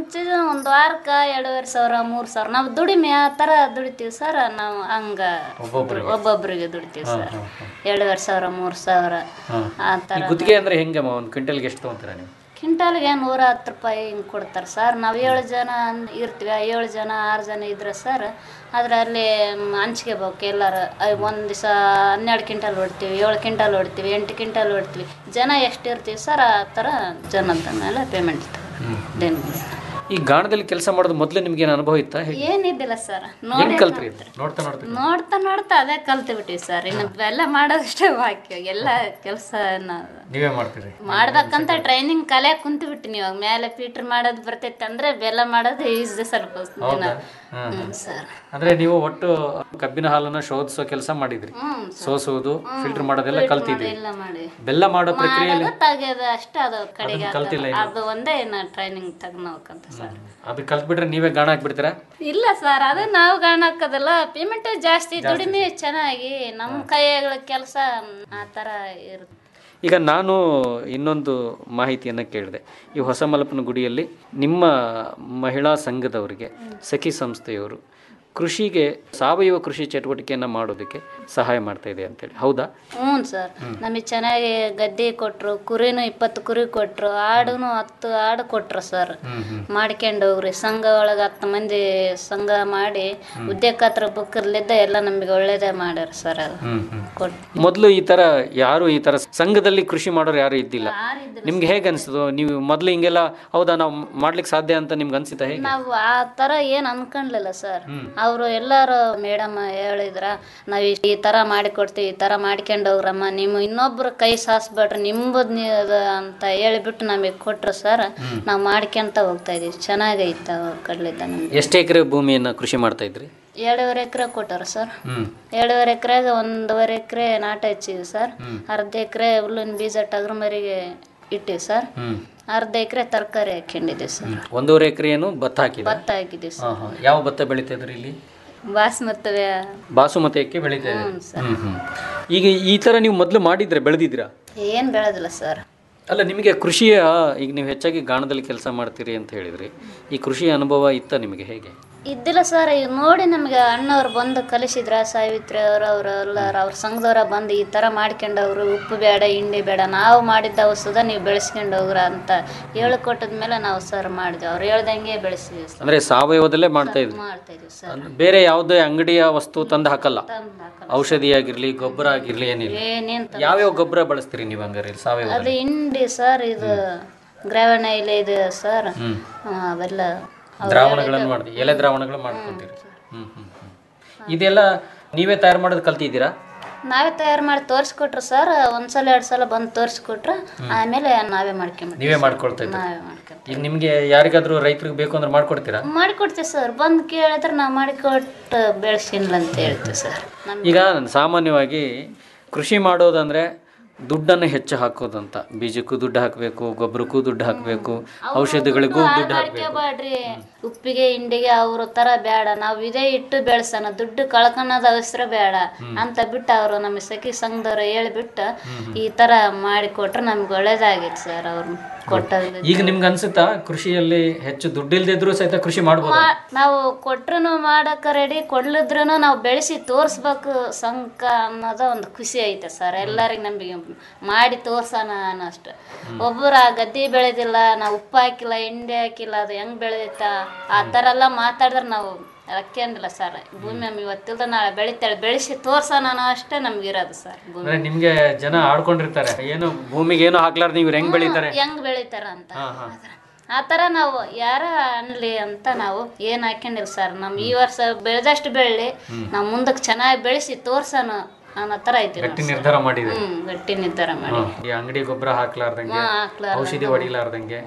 ಮುಂಚೆ ಒಂದು ವಾರಕ್ಕೆ ಎರಡೂವರೆ ಸಾವಿರ ಮೂರು ಸಾವಿರ ನಾವು ದುಡಿಮೆ ಆ ಥರ ದುಡಿತೀವಿ ಸರ್ ನಾವು ಹಂಗ ಒಬ್ಬೊಬ್ರಿಗೆ? ಒಬ್ಬೊಬ್ರಿಗೆ ದುಡಿತೀವಿ ಹಾ, ಸರ್ ಹಾ, ಎರಡೂವರೆ ಸಾವಿರ ಮೂರು ಸಾವಿರ ಹಾ. ಆ ಈ ಥರ ಗುತ್ತಿಗೆ ಅಂದ್ರೆ ಹೆಂಗೆ ಒಂದು ಕ್ವಿಂಟಲ್ಗೆ ಎಷ್ಟು ತೊಗೊಂತೀರಾ ನೀವು ಕ್ವಿಂಟಾಲ್ಗೆ ನೂರ ಹತ್ತು ರೂಪಾಯಿ ಹಿಂಗೆ ಕೊಡ್ತಾರೆ ಸರ್ ನಾವು ಏಳು ಜನ ಅನ್- ಇರ್ತೀವಿ ಆ ಏಳು ಜನ ಆರು ಜನ ಇದ್ರೆ ಸರ್ ಅದರಲ್ಲಿ ಹಂಚ್ಕೋಬೇಕು ಎಲ್ಲರೂ ಒಂದು ದಿವಸ ಹನ್ನೆರಡು ಕ್ವಿಂಟಲ್ ಹೊಡ್ತೀವಿ ಏಳು ಕ್ವಿಂಟಲ್ ಹೊಡ್ತೀವಿ ಎಂಟು ಕ್ವಿಂಟಲ್ ಹೊಡ್ತೀವಿ ಜನ ಎಷ್ಟು ಇರ್ತೀವಿ ಸರ್ ಆ ಥರ ಜನದ ಮೇಲೆ ಪೇಮೆಂಟ್ ದೇಣಿಗೆ ಈ ಗಾಣದಲ್ಲಿ ಕೆಲಸ ಮಾಡೋದು ಮೊದಲು ನಿಮ್ಗೆ ಏನು ಅನುಭವ ಇತ್ತಾ ಹೇಗೆ ಏನಿದ್ದಿಲ್ಲ ಸರ್ ಹೆಂಗ್ ನೋಡಿ ಕಲ್ತ್ರಿ ಇದು? ನೋಡ್ತಾ ನೋಡ್ತಾ ನೋಡ್ತಾ ನೋಡ್ತಾ ಅದೇ ಕಲ್ತು ಬಿಟ್ಟಿವಿ ಸರ್ ಇನ್ನು ಬೆಲ್ಲ ಮಾಡೋದಷ್ಟೇ ಬಾಕಿ ಎಲ್ಲ ಕೆಲಸ ನೀವೇ ಮಾಡ್ತೀರಿ ಮಾಡ್ಬೇಕಂತ ಟ್ರೈನಿಂಗ್ ಕಲೆ ಕುಂತು ಬಿಟ್ಟಿನಿ ಇವಾಗ ಮೇಲೆ ಪೀಟ್ರ್ ಮಾಡೋದು ಬರ್ತೈತೆ ಅಂದ್ರೆ ಬೆಲ್ಲ ಮಾಡೋದು ಈಸಿ ಸ್ವಲ್ಪ ದಿನ ಹೌದಾ ಹಾ, ಹಾ. ಹ್ಮ್ ಸರ್ ಅಂದ್ರೆ ನೀವು ಒಟ್ಟು ಕಬ್ಬಿನ ಹಾಲನ್ನ ಶೋಧಿಸೋ ಕೆಲಸ ಮಾಡಿದ್ರಿ ಹ್ಮ್ ಸೋಸುವುದು ಫಿಲ್ಟರ್ ಮಾಡೋದೆಲ್ಲ Filter ಕಲ್ತಿದ್ರಿ ಎಲ್ಲ ಮಾಡಿ ಬೆಲ್ಲ ಮಾಡೋ ಪ್ರಕ್ರಿಯೆಯಲ್ಲಿ ಮಾಡೋದು ತೆಗೆಯೋದು ಅಷ್ಟೇ ಅದು ಕಡೆಗೆ ಅದನ್ನ ಕಲ್ತಿಲ್ಲ ಹಾಕೋದು. ಇನ್ನು? ಅದು ಒಂದೇ ನಾ ಟ್ರೈನಿಂಗ್ ತಗೊಂಡ್ಬೇಕಂತ ಸರ್ ಅದು ಕಲ್ತ್ಬಿಟ್ರೆ ನೀವೇ ಗಾಣ ಹಾಕ್ಬಿಡ್ತೀರಾ ಇಲ್ಲ ಸರ್ ಅದು ನಾವು ಗಾಣ ಹಾಕೋದಲ್ಲ ಪೇಮೆಂಟ್ ಜಾಸ್ತಿ ದುಡಿಮೆ ಚೆನ್ನಾಗಿ ನಮ್ಮ ಕೈಯಾಗಳ ಕೆಲಸ ಆ ಥರ ಇರುತ್ತೆ ಈಗ ನಾನು ಇನ್ನೊಂದು ಮಾಹಿತಿಯನ್ನು ಕೇಳಿದೆ ಈ ಹೊಸ ಮಲಪನ ಗುಡಿಯಲ್ಲಿ ನಿಮ್ಮ ಮಹಿಳಾ ಸಂಘದವರಿಗೆ ಸಖಿ ಸಂಸ್ಥೆಯವರು ಕೃಷಿಗೆ ಸಾವಯವ ಕೃಷಿ ಚಟುವಟಿಕೆಯನ್ನು ಮಾಡೋದಕ್ಕೆ ಸಹಾಯ ಮಾಡ್ತಾ ಇದೆ ಅಂತೇಳಿ ಹೌದಾ ಹ್ಞೂ ಸರ್ ನಮಗೆ ಚೆನ್ನಾಗಿ ಗದ್ದೆ ಕೊಟ್ರು ಕುರಿನೂ ಇಪ್ಪತ್ತು ಕುರಿ ಕೊಟ್ರು ಆಡುನು ಹತ್ತು ಆಡು ಕೊಟ್ರು ಸರ್ ಮಾಡ್ಕೊಂಡು ಹೋಗ್ರಿ ಸಂಘ ಒಳಗೆ ಹತ್ತು ಮಂದಿ ಸಂಘ ಮಾಡಿ ಉದ್ಯೋಗತ್ರ ಬುಕ್ಕರ್ಲಿದ್ದ ಎಲ್ಲ ನಮಗೆ ಒಳ್ಳೇದೇ ಮಾಡ್ಯಾರ ಸರ್ ಅದು ಕೊಟ್ಟು ಮೊದಲು ಈ ಥರ ಯಾರು ಈ ಥರ ಸಂಘದಲ್ಲಿ ಕೃಷಿ ಮಾಡೋರು ಯಾರು ಇದ್ದಿಲ್ಲ ನಿಮ್ಗೆ ಹೇಗೆ ಅನಿಸ್ತದೋ ನೀವು ಮೊದಲು ಹಿಂಗೆಲ್ಲ ಹೌದಾ ನಾವು ಮಾಡ್ಲಿಕ್ಕೆ ಸಾಧ್ಯ ಅಂತ ನಿಮ್ಗೆ ಅನ್ಸಿತಾ ಹೇಗೆ ನಾವು ಆ ಥರ ಏನು ಅನ್ಕೊಂಡ್ಲಿಲ್ಲ ಸರ್ ಅವರು ಎಲ್ಲರೂ ಮೇಡಮ್ ಹೇಳಿದ್ರ ನಾವು ಈ ಥರ ಮಾಡಿಕೊಡ್ತೀವಿ ಈ ಥರ ಮಾಡ್ಕೊಂಡು ಹೋಗ್ರಮ್ಮ ನೀವು ಇನ್ನೊಬ್ರು ಕೈ ಸಾಸ್ಬೇಡ್ರಿ ನಿಮ್ಮದು ಅಂತ ಹೇಳಿಬಿಟ್ಟು ನಮಗೆ ಕೊಟ್ರು ಸರ್ ನಾವು ಮಾಡ್ಕೊಂತ ಹೋಗ್ತಾ ಇದೀವಿ ಚೆನ್ನಾಗೈತೆ ಅವ್ರ ಕಡ್ಲಿದ್ದ ನಮ್ಗೆ ಎಷ್ಟು ಎಕರೆ ಭೂಮಿಯನ್ನು ಕೃಷಿ ಮಾಡ್ತಾ ಇದ್ರಿ ಎರಡೂವರೆ ಎಕರೆ ಕೊಟ್ಟಾರ ಸರ್ ಹ್ಮ್ ಎರಡೂವರೆ ಎಕರೆಗೆ ಒಂದೂವರೆ ಎಕರೆ ನಾಟ ಹಚ್ಚಿವಿ ಸರ್ ಅರ್ಧ ಎಕರೆ ಹುಲ್ಲಿನ ಬೀಜ ಟಗರು ಮರಿಗೆ ಇಟ್ಟಿವಿ ಸರ್ ಹ್ಮ್ ಅರ್ಧ ಎಕರೆ ತರಕಾರಿ ಹಾಕೊಂಡಿದ್ದೀವಿ ಸರ್ ಒಂದೂವರೆ ಎಕರೆ ಏನು ಭತ್ತ ಹಾಕಿದೆ ಭತ್ತ ಹಾಕಿದ್ದೀವಿ ಹಾ ಸರ್ ಹಾ ಯಾವ ಭತ್ತ ಬೆಳೀತಾ ಇದ್ರಿ ಇಲ್ಲಿ ಬಾಸ್ಮತಿ ಬಾಸುಮತಿ ಅಕ್ಕಿ ಬೆಳೀತಾ ಇದ್ರಿ ಹ್ಞೂ ಸರ್ ಹ್ಮ್ ಹ್ಮ್ ಈಗ ಈ ಥರ ನೀವು ಮೊದಲು ಮಾಡಿದ್ರೆ ಬೆಳೆದಿದ್ದೀರಾ ಏನು ಬೆಳೆದಿಲ್ಲ ಸರ್ ಅಲ್ಲ ನಿಮಗೆ ಕೃಷಿಯ ಈಗ ನೀವು ಹೆಚ್ಚಾಗಿ ಗಾಣದಲ್ಲಿ ಕೆಲಸ ಮಾಡ್ತೀರಿ ಅಂತ ಹೇಳಿದ್ರಿ ಈ ಕೃಷಿ ಅನುಭವ ಇತ್ತ ನಿಮಗೆ ಹೇಗೆ ಇದ್ದಿಲ್ಲ ಸರ್ ಈಗ ನೋಡಿ ನಮಗೆ ಅಣ್ಣವ್ರು ಬಂದು ಕಲಿಸಿದ್ರ ಸಾವಿತ್ರಿ ಅವರು ಅವರು ಎಲ್ಲರೂ ಅವ್ರ ಸಂಘದವ್ರ ಬಂದು ಈ ಥರ ಮಾಡ್ಕೊಂಡವ್ರು ಉಪ್ಪು ಬೇಡ ಹಿಂಡಿ ಬೇಡ ನಾವು ಮಾಡಿದ್ದ ಔಷಧ ನೀವು ಬೆಳೆಸ್ಕೊಂಡು ಹೋಗ್ರ ಅಂತ ಹೇಳಿಕೊಟ್ಟದ ಮೇಲೆ ನಾವು ಸರ್ ಮಾಡಿದ್ವಿ ಅವ್ರು ಹೇಳ್ದಂಗೆ ಬೆಳೆಸಿದ್ವಿ ಸರ್ ಅಂದ್ರೆ ಸಾವಯವದಲ್ಲೇ ಮಾಡ್ತಾ ಇದ್ರಿ ಮಾಡ್ತಾ ಇದೀವಿ ಸರ್ ಅಂದ್ರೆ ಬೇರೆ ಯಾವುದೇ ಅಂಗಡಿಯ ವಸ್ತು ತಂದು ಹಾಕಲ್ಲ ತಂದು ಹಾಕಲ್ಲ. ಔಷಧಿ ಆಗಿರ್ಲಿ ಗೊಬ್ಬರ ಆಗಿರ್ಲಿ ಏನಿಲ್ಲ ಏನೇನ್ ತ- ಯಾವ್ಯಾವ ಗೊಬ್ಬರ ಬಳಸ್ತೀರಿ ನೀವು ಹಂಗಾರೆ ಇಲ್ಲಿ ಅದು ಸಾವಯವದಲ್ಲಿ ಹಿಂಡಿ ಸರ್ ಇದು ಗ್ರಾವಣ ಎಲೆ ಇದೆ ಸರ್ ಹ್ಮ್. ಹಾ, ಅವೆಲ್ಲ ಅವ್ರು ದ್ರಾವಣಗಳನ್ನು ಮಾಡಿ ಎಲೆ ದ್ರಾವಣಗಳು ಮಾಡ್ಕೊಂತೀರಿ ಹ್ಮ್ ಹ್ಮ್ ಹ್ಮ್ ಇದೆಲ್ಲ ನೀವೇ ತಯಾರು ಮಾಡೋದು ಕಲ್ತಿದ್ದೀರಾ ನಾವೇ ತಯಾರು ಮಾಡಿ ತೋರಿಸ್ಕೊಟ್ರು ಸರ್ ಒಂದ್ಸಲ ಎರಡು ಸಲ ಬಂದು ತೋರಿಸ್ಕೊಟ್ರು ಆಮೇಲೆ ನಾವೇ ಮಾಡ್ಕೊಂಬಿಡ್ತೀವಿ ನೀವೇ ಮಾಡ್ಕೊಳ್ತಾ ಇದ್ದೀರಿ ನಾವೇ ಮಾಡ್ಕೊಂತೀವಿ ಈಗ ನಿಮ್ಗೆ ಯಾರಿಗಾದ್ರೂ ರೈತರಿಗೆ ಬೇಕು ಅಂದ್ರೆ ಮಾಡ್ಕೊಡ್ತೀರಾ ಮಾಡಿಕೊಡ್ತೀವಿ ಸರ್ ಬಂದು ಕೇಳಿದ್ರೆ ನಾವು ಮಾಡಿಕೊಟ್ಟು ಬೆಳೆಸಿಲ್ಲ ಅಂತ ಹೇಳ್ತೀವಿ ಸರ್ ನಮ್ಗೆ ಈಗ ಸಾಮಾನ್ಯವಾಗಿ ಕೃಷಿ ಮಾಡೋದಂದ್ರೆ ದುಡ್ಡನ್ನು ಹೆಚ್ಚು ಹಾಕೋದಂತ ಬೀಜಕ್ಕೂ ದುಡ್ಡು ಹಾಕಬೇಕು ಗೊಬ್ಬರಕ್ಕೂ ದುಡ್ಡು ಹಾಕಬೇಕು ಔಷಧಿಗಳಿಗೂ ದುಡ್ಡು ಹಾಕಬೇಕು ಬಾಡ್ರಿ ಉಪ್ಪಿಗೆ ಹಿಂಡಿಗೆ ಅವ್ರ ತರ ಬೇಡ ನಾವು ಇದೇ ಇಟ್ಟು ಬೆಳೆಸೋಣ ದುಡ್ಡು ಕಳ್ಕೊಳೋದು ಅವಸರ ಬೇಡ ಅಂತ ಬಿಟ್ಟು ಅವರು ನಮ್ಮ ಸಖಿ ಸಂಘದವ್ರು ಹೇಳ್ಬಿಟ್ಟು ಈ ತರ ಮಾಡಿ ಕೊಟ್ರೆ ನಮ್ಗೆ ಒಳ್ಳೇದಾಗಿತ್ತು ಸರ್ ಅವ್ರು ಕೊಟ್ಟದ್ದು ಈಗ ನಿಮ್ಗೆ ಅನ್ಸುತ್ತಾ ಕೃಷಿಯಲ್ಲಿ ಹೆಚ್ಚು ದುಡ್ಡಿಲ್ದಿದ್ರು ಸಹಿತ ಕೃಷಿ ಮಾಡ್ಬೋದು ಮಾ- ನಾವು ಕೊಟ್ರು ಮಾಡಕ ರೆಡಿ ಕೊಡ್ಲಿದ್ರು ನಾವು ಬೆಳೆಸಿ ತೋರಿಸ್ಬೇಕು ಸಂಕ ಅನ್ನೋದು ಒಂದು ಖುಷಿ ಐತೆ ಸರ್ ಎಲ್ಲರಿಗೆ ನಮಗೆ ಮಾಡಿ ತೋರ್ಸೋಣ ಅನ್ನೋಷ್ಟು ಒಬ್ಬರು ಆ ಗದ್ದೆ ಬೆಳೆದಿಲ್ಲ ನಾವು ಉಪ್ಪು ಹಾಕಿಲ್ಲ ಹಿಂಡಿ ಹಾಕಿಲ್ಲ ಅದು ಹೆಂಗ್ ಬೆಳೆದೈತ ಆ ಥರ ಎಲ್ಲ ಮಾತಾಡಿದ್ರೆ ನಾವು ಅಕ್ಕೇನಿಲ್ಲ ಸರ್ ಭೂಮಿ ನಮ್ಗೆ ಇವತ್ತಿಲ್ದ ನಾಳೆ ಬೆಳಿತಾಳೆ ಬೆಳೆಸಿ ತೋರ್ಸೋಣ ಅನ್ನೋ ಅಷ್ಟೇ ನಮ್ಗೆ ಇರೋದು ಸರ್ ಭೂಮಿ ಅಂದ್ರೆ ನಿಮ್ಗೆ ಜನ ಆಡ್ಕೊಂಡಿರ್ತಾರೆ ಏನು ಭೂಮಿಗೆ ಏನು ಹಾಕ್ಲಾರ್ದು ನೀವು ಹೆಂಗ್ ಬೆಳಿತಾರೆ ಹೆಂಗ್ ಬೆಳಿತಾರ ಅಂತ ಹಾ ಹಾ ಆ ಥರ ನಾವು ಯಾರ ಅನ್ಲಿ ಅಂತ ನಾವು ಏನು ಹಾಕೊಂಡಿಲ್ಲ ಸರ್ ನಮ್ಮ ಈ ವರ್ಷ ಬೆಳೆದಷ್ಟು ಬೆಳ್ಳಿ ನಾವು ಮುಂದಕ್ಕೆ ಚೆನ್ನಾಗಿ ಬೆಳೆಸಿ ತೋರ್ಸೋಣ ಅನ್ನೋ ಥರ ಐತಿ ಗಟ್ಟಿ ನಿರ್ಧಾರ ಮಾಡಿದೆ ಹ್ಮ್ ಗಟ್ಟಿ ನಿರ್ಧಾರ ಮಾಡಿ ಈ ಅಂಗಡಿ ಗೊಬ್ಬರ ಹಾಕ್ಲಾರ್ದಂಗೆ ಹಾ, ಹಾಕ್ಲಾರ್ದಂಗೆ. ಔಷಧಿ ಹೊಡಿಲಾರ್ದಂಗೆ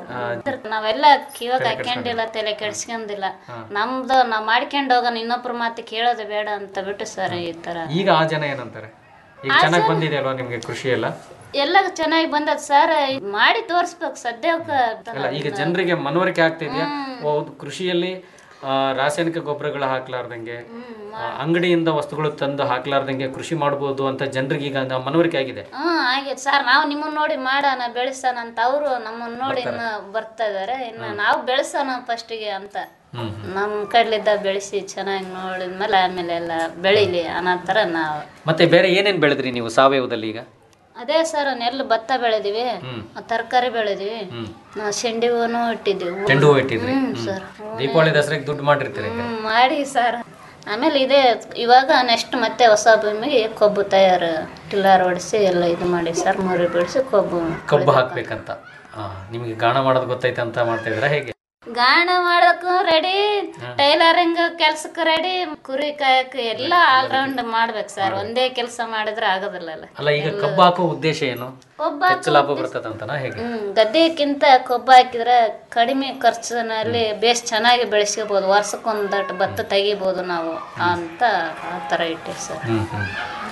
ನಾವೆಲ್ಲ ಕಿವಾಗ ಹಾಕೊಂಡಿಲ್ಲ ತಲೆ ಕೆಡ್ಸ್ಕೊಂಡಿಲ್ಲ ನಮ್ದು ನಾವ್ ಮಾಡ್ಕೊಂಡು ಹೋಗೋಣ ಇನ್ನೊಬ್ರ ಮಾತು ಕೇಳೋದು ಬೇಡ ಅಂತ ಬಿಟ್ಟು ಸರ್ ಈ ತರ ಈಗ ಆ ಜನ ಏನಂತಾರೆ ಈಗ ಚೆನ್ನಾಗಿ ಬಂದಿದೆ ಅಲ್ವಾ ನಿಮ್ಗೆ ಕೃಷಿ ಎಲ್ಲ ಎಲ್ಲ ಚೆನ್ನಾಗಿ ಬಂದದ ಸರ್ ಮಾಡಿ ತೋರ್ಸ್ಬೇಕು ಸದ್ಯಕ್ಕೆ ಅಲ್ಲ ಈಗ ಜನರಿಗೆ ಮನವರಿಕೆ ಆಗ್ತಿದ್ಯಾ ಹೌದು ಕೃಷಿಯಲ್ಲಿ ಆ, ರಾಸಾಯನಿಕ ಗೊಬ್ಬರಗಳು ಹಾಕ್ಲಾರ್ದಂಗೆ ಆ, ಅಂಗಡಿಯಿಂದ ವಸ್ತುಗಳು ತಂದು ಹಾಕ್ಲಾರ್ದಂಗೆ ಕೃಷಿ ಮಾಡ್ಬೋದು ಅಂತ ಜನರಿಗೆ ಈಗ ನಮ್ಮ ಮನವರಿಕೆ ಆಗಿದೆ ಹ್ಮ್ ಆಗೈತೆ ಸರ್ ನಾವು ನಿಮ್ಮನ್ನ ನೋಡಿ ಮಾಡೋಣ ಬೆಳೆಸೋಣ ಅಂತ ಅವರು ನಮ್ಮನ್ನ ನೋಡಿ ಇನ್ನು ಬರ್ತಾ ಇದಾರೆ ಇನ್ನು ನಾವು ಬೆಳೆಸೋಣ ಫಸ್ಟಿಗೆ ಅಂತ ನಮ್ಮ ಕಡ್ಲಿದ್ದ ಬೆಳೆಸಿ ಚೆನ್ನಾಗಿ ನೋಡಿದ್ಮೇಲೆ ಆಮೇಲೆ ಎಲ್ಲ ಬೆಳೀಲಿ ಅನ್ನೋ ಥರ ನಾವು ಮತ್ತೆ ಬೇರೆ ಏನೇನು ಬೆಳೆದ್ರಿ ನೀವು ಸಾವಯವದಲ್ಲಿ ಈಗ ಅದೇ ಸರ್ ನೆಲ್ಲು ಭತ್ತ ಬೆಳೆದಿವಿ ಹ್ಮ್. ತರಕಾರಿ ಬೆಳೆದಿವಿ ಹ್ಮ್. ನಾವು ಚೆಂಡು ಹೂವನು ಇಟ್ಟಿದ್ದೀವಿ ಚೆಂಡು ಹೂವು ಇಟ್ಟಿದ್ರಿ ಹ್ಮ್ ಸರ್ ದೀಪಾವಳಿ ದಸರಾಗೆ ದುಡ್ಡು ಮಾಡಿರ್ತೀರಿ ಈಗ. ಹ್ಮ್ ಮಾಡಿ ಸರ್ ಆಮೇಲೆ ಇದೇ ಇವಾಗ ನೆಕ್ಸ್ಟ್ ಮತ್ತೆ ಹೊಸ ಭೂಮಿಗೆ ಕೊಬ್ಬು ತಯಾರು ಟಿಲ್ಲರ್ ಹೊಡಿಸಿ ಎಲ್ಲ ಇದು ಮಾಡಿ ಸರ್ ಮುರಿ ಬಿಡಿಸಿ ಕೊಬ್ಬು ಕಬ್ಬು ಹಾಕ್ಬೇಕಂತ ಆ, ನಿಮಗೆ ಗಾಣ ಮಾಡೋದು ಗೊತ್ತೈತೆ ಅಂತ ಮಾಡ್ತಾ ಇದ್ದೀರಾ ಹೇಗೆ ಗಾಣ ಮಾಡಕ್ಕೂ ರೆಡಿ ಟೈಲರಿಂಗ್ ಕೆಲ್ಸಕ್ಕೂ ರೆಡಿ ಕುರಿ ಕಾಯಕ್ ಎಲ್ಲ ಆಲ್ರೌಂಡ್ ಮಾಡ್ಬೇಕು ಸರ್ ಒಂದೇ ಕೆಲಸ ಮಾಡಿದ್ರೆ ಆಗೋದಿಲ್ಲ ಅಲ್ಲ ಈಗ ಕಬ್ಬು ಹಾಕೋ ಉದ್ದೇಶ ಏನು ಕೊಬ್ಬು ಹೆಚ್ಚು ಲಾಭ ಬರ್ತದಂತನಾ ಹೇಗೆ ಹ್ಮ್ ಗದ್ದೆಕ್ಕಿಂತ ಕೊಬ್ಬು ಹಾಕಿದ್ರೆ ಕಡಿಮೆ ಖರ್ಚಿನಲ್ಲಿ ಬೇಸ್ ಚೆನ್ನಾಗಿ ಬೆಳೆಸ್ಕೋಬಹುದು ವರ್ಷಕ್ಕೊಂದಟ್ಟು ಭತ್ತ ತೆಗಿಬೋದು ನಾವು ಅಂತ ಆ ಥರ ಇಟ್ಟಿವಿ ಸರ್ ಹ್ಮ್ ಹ್ಮ್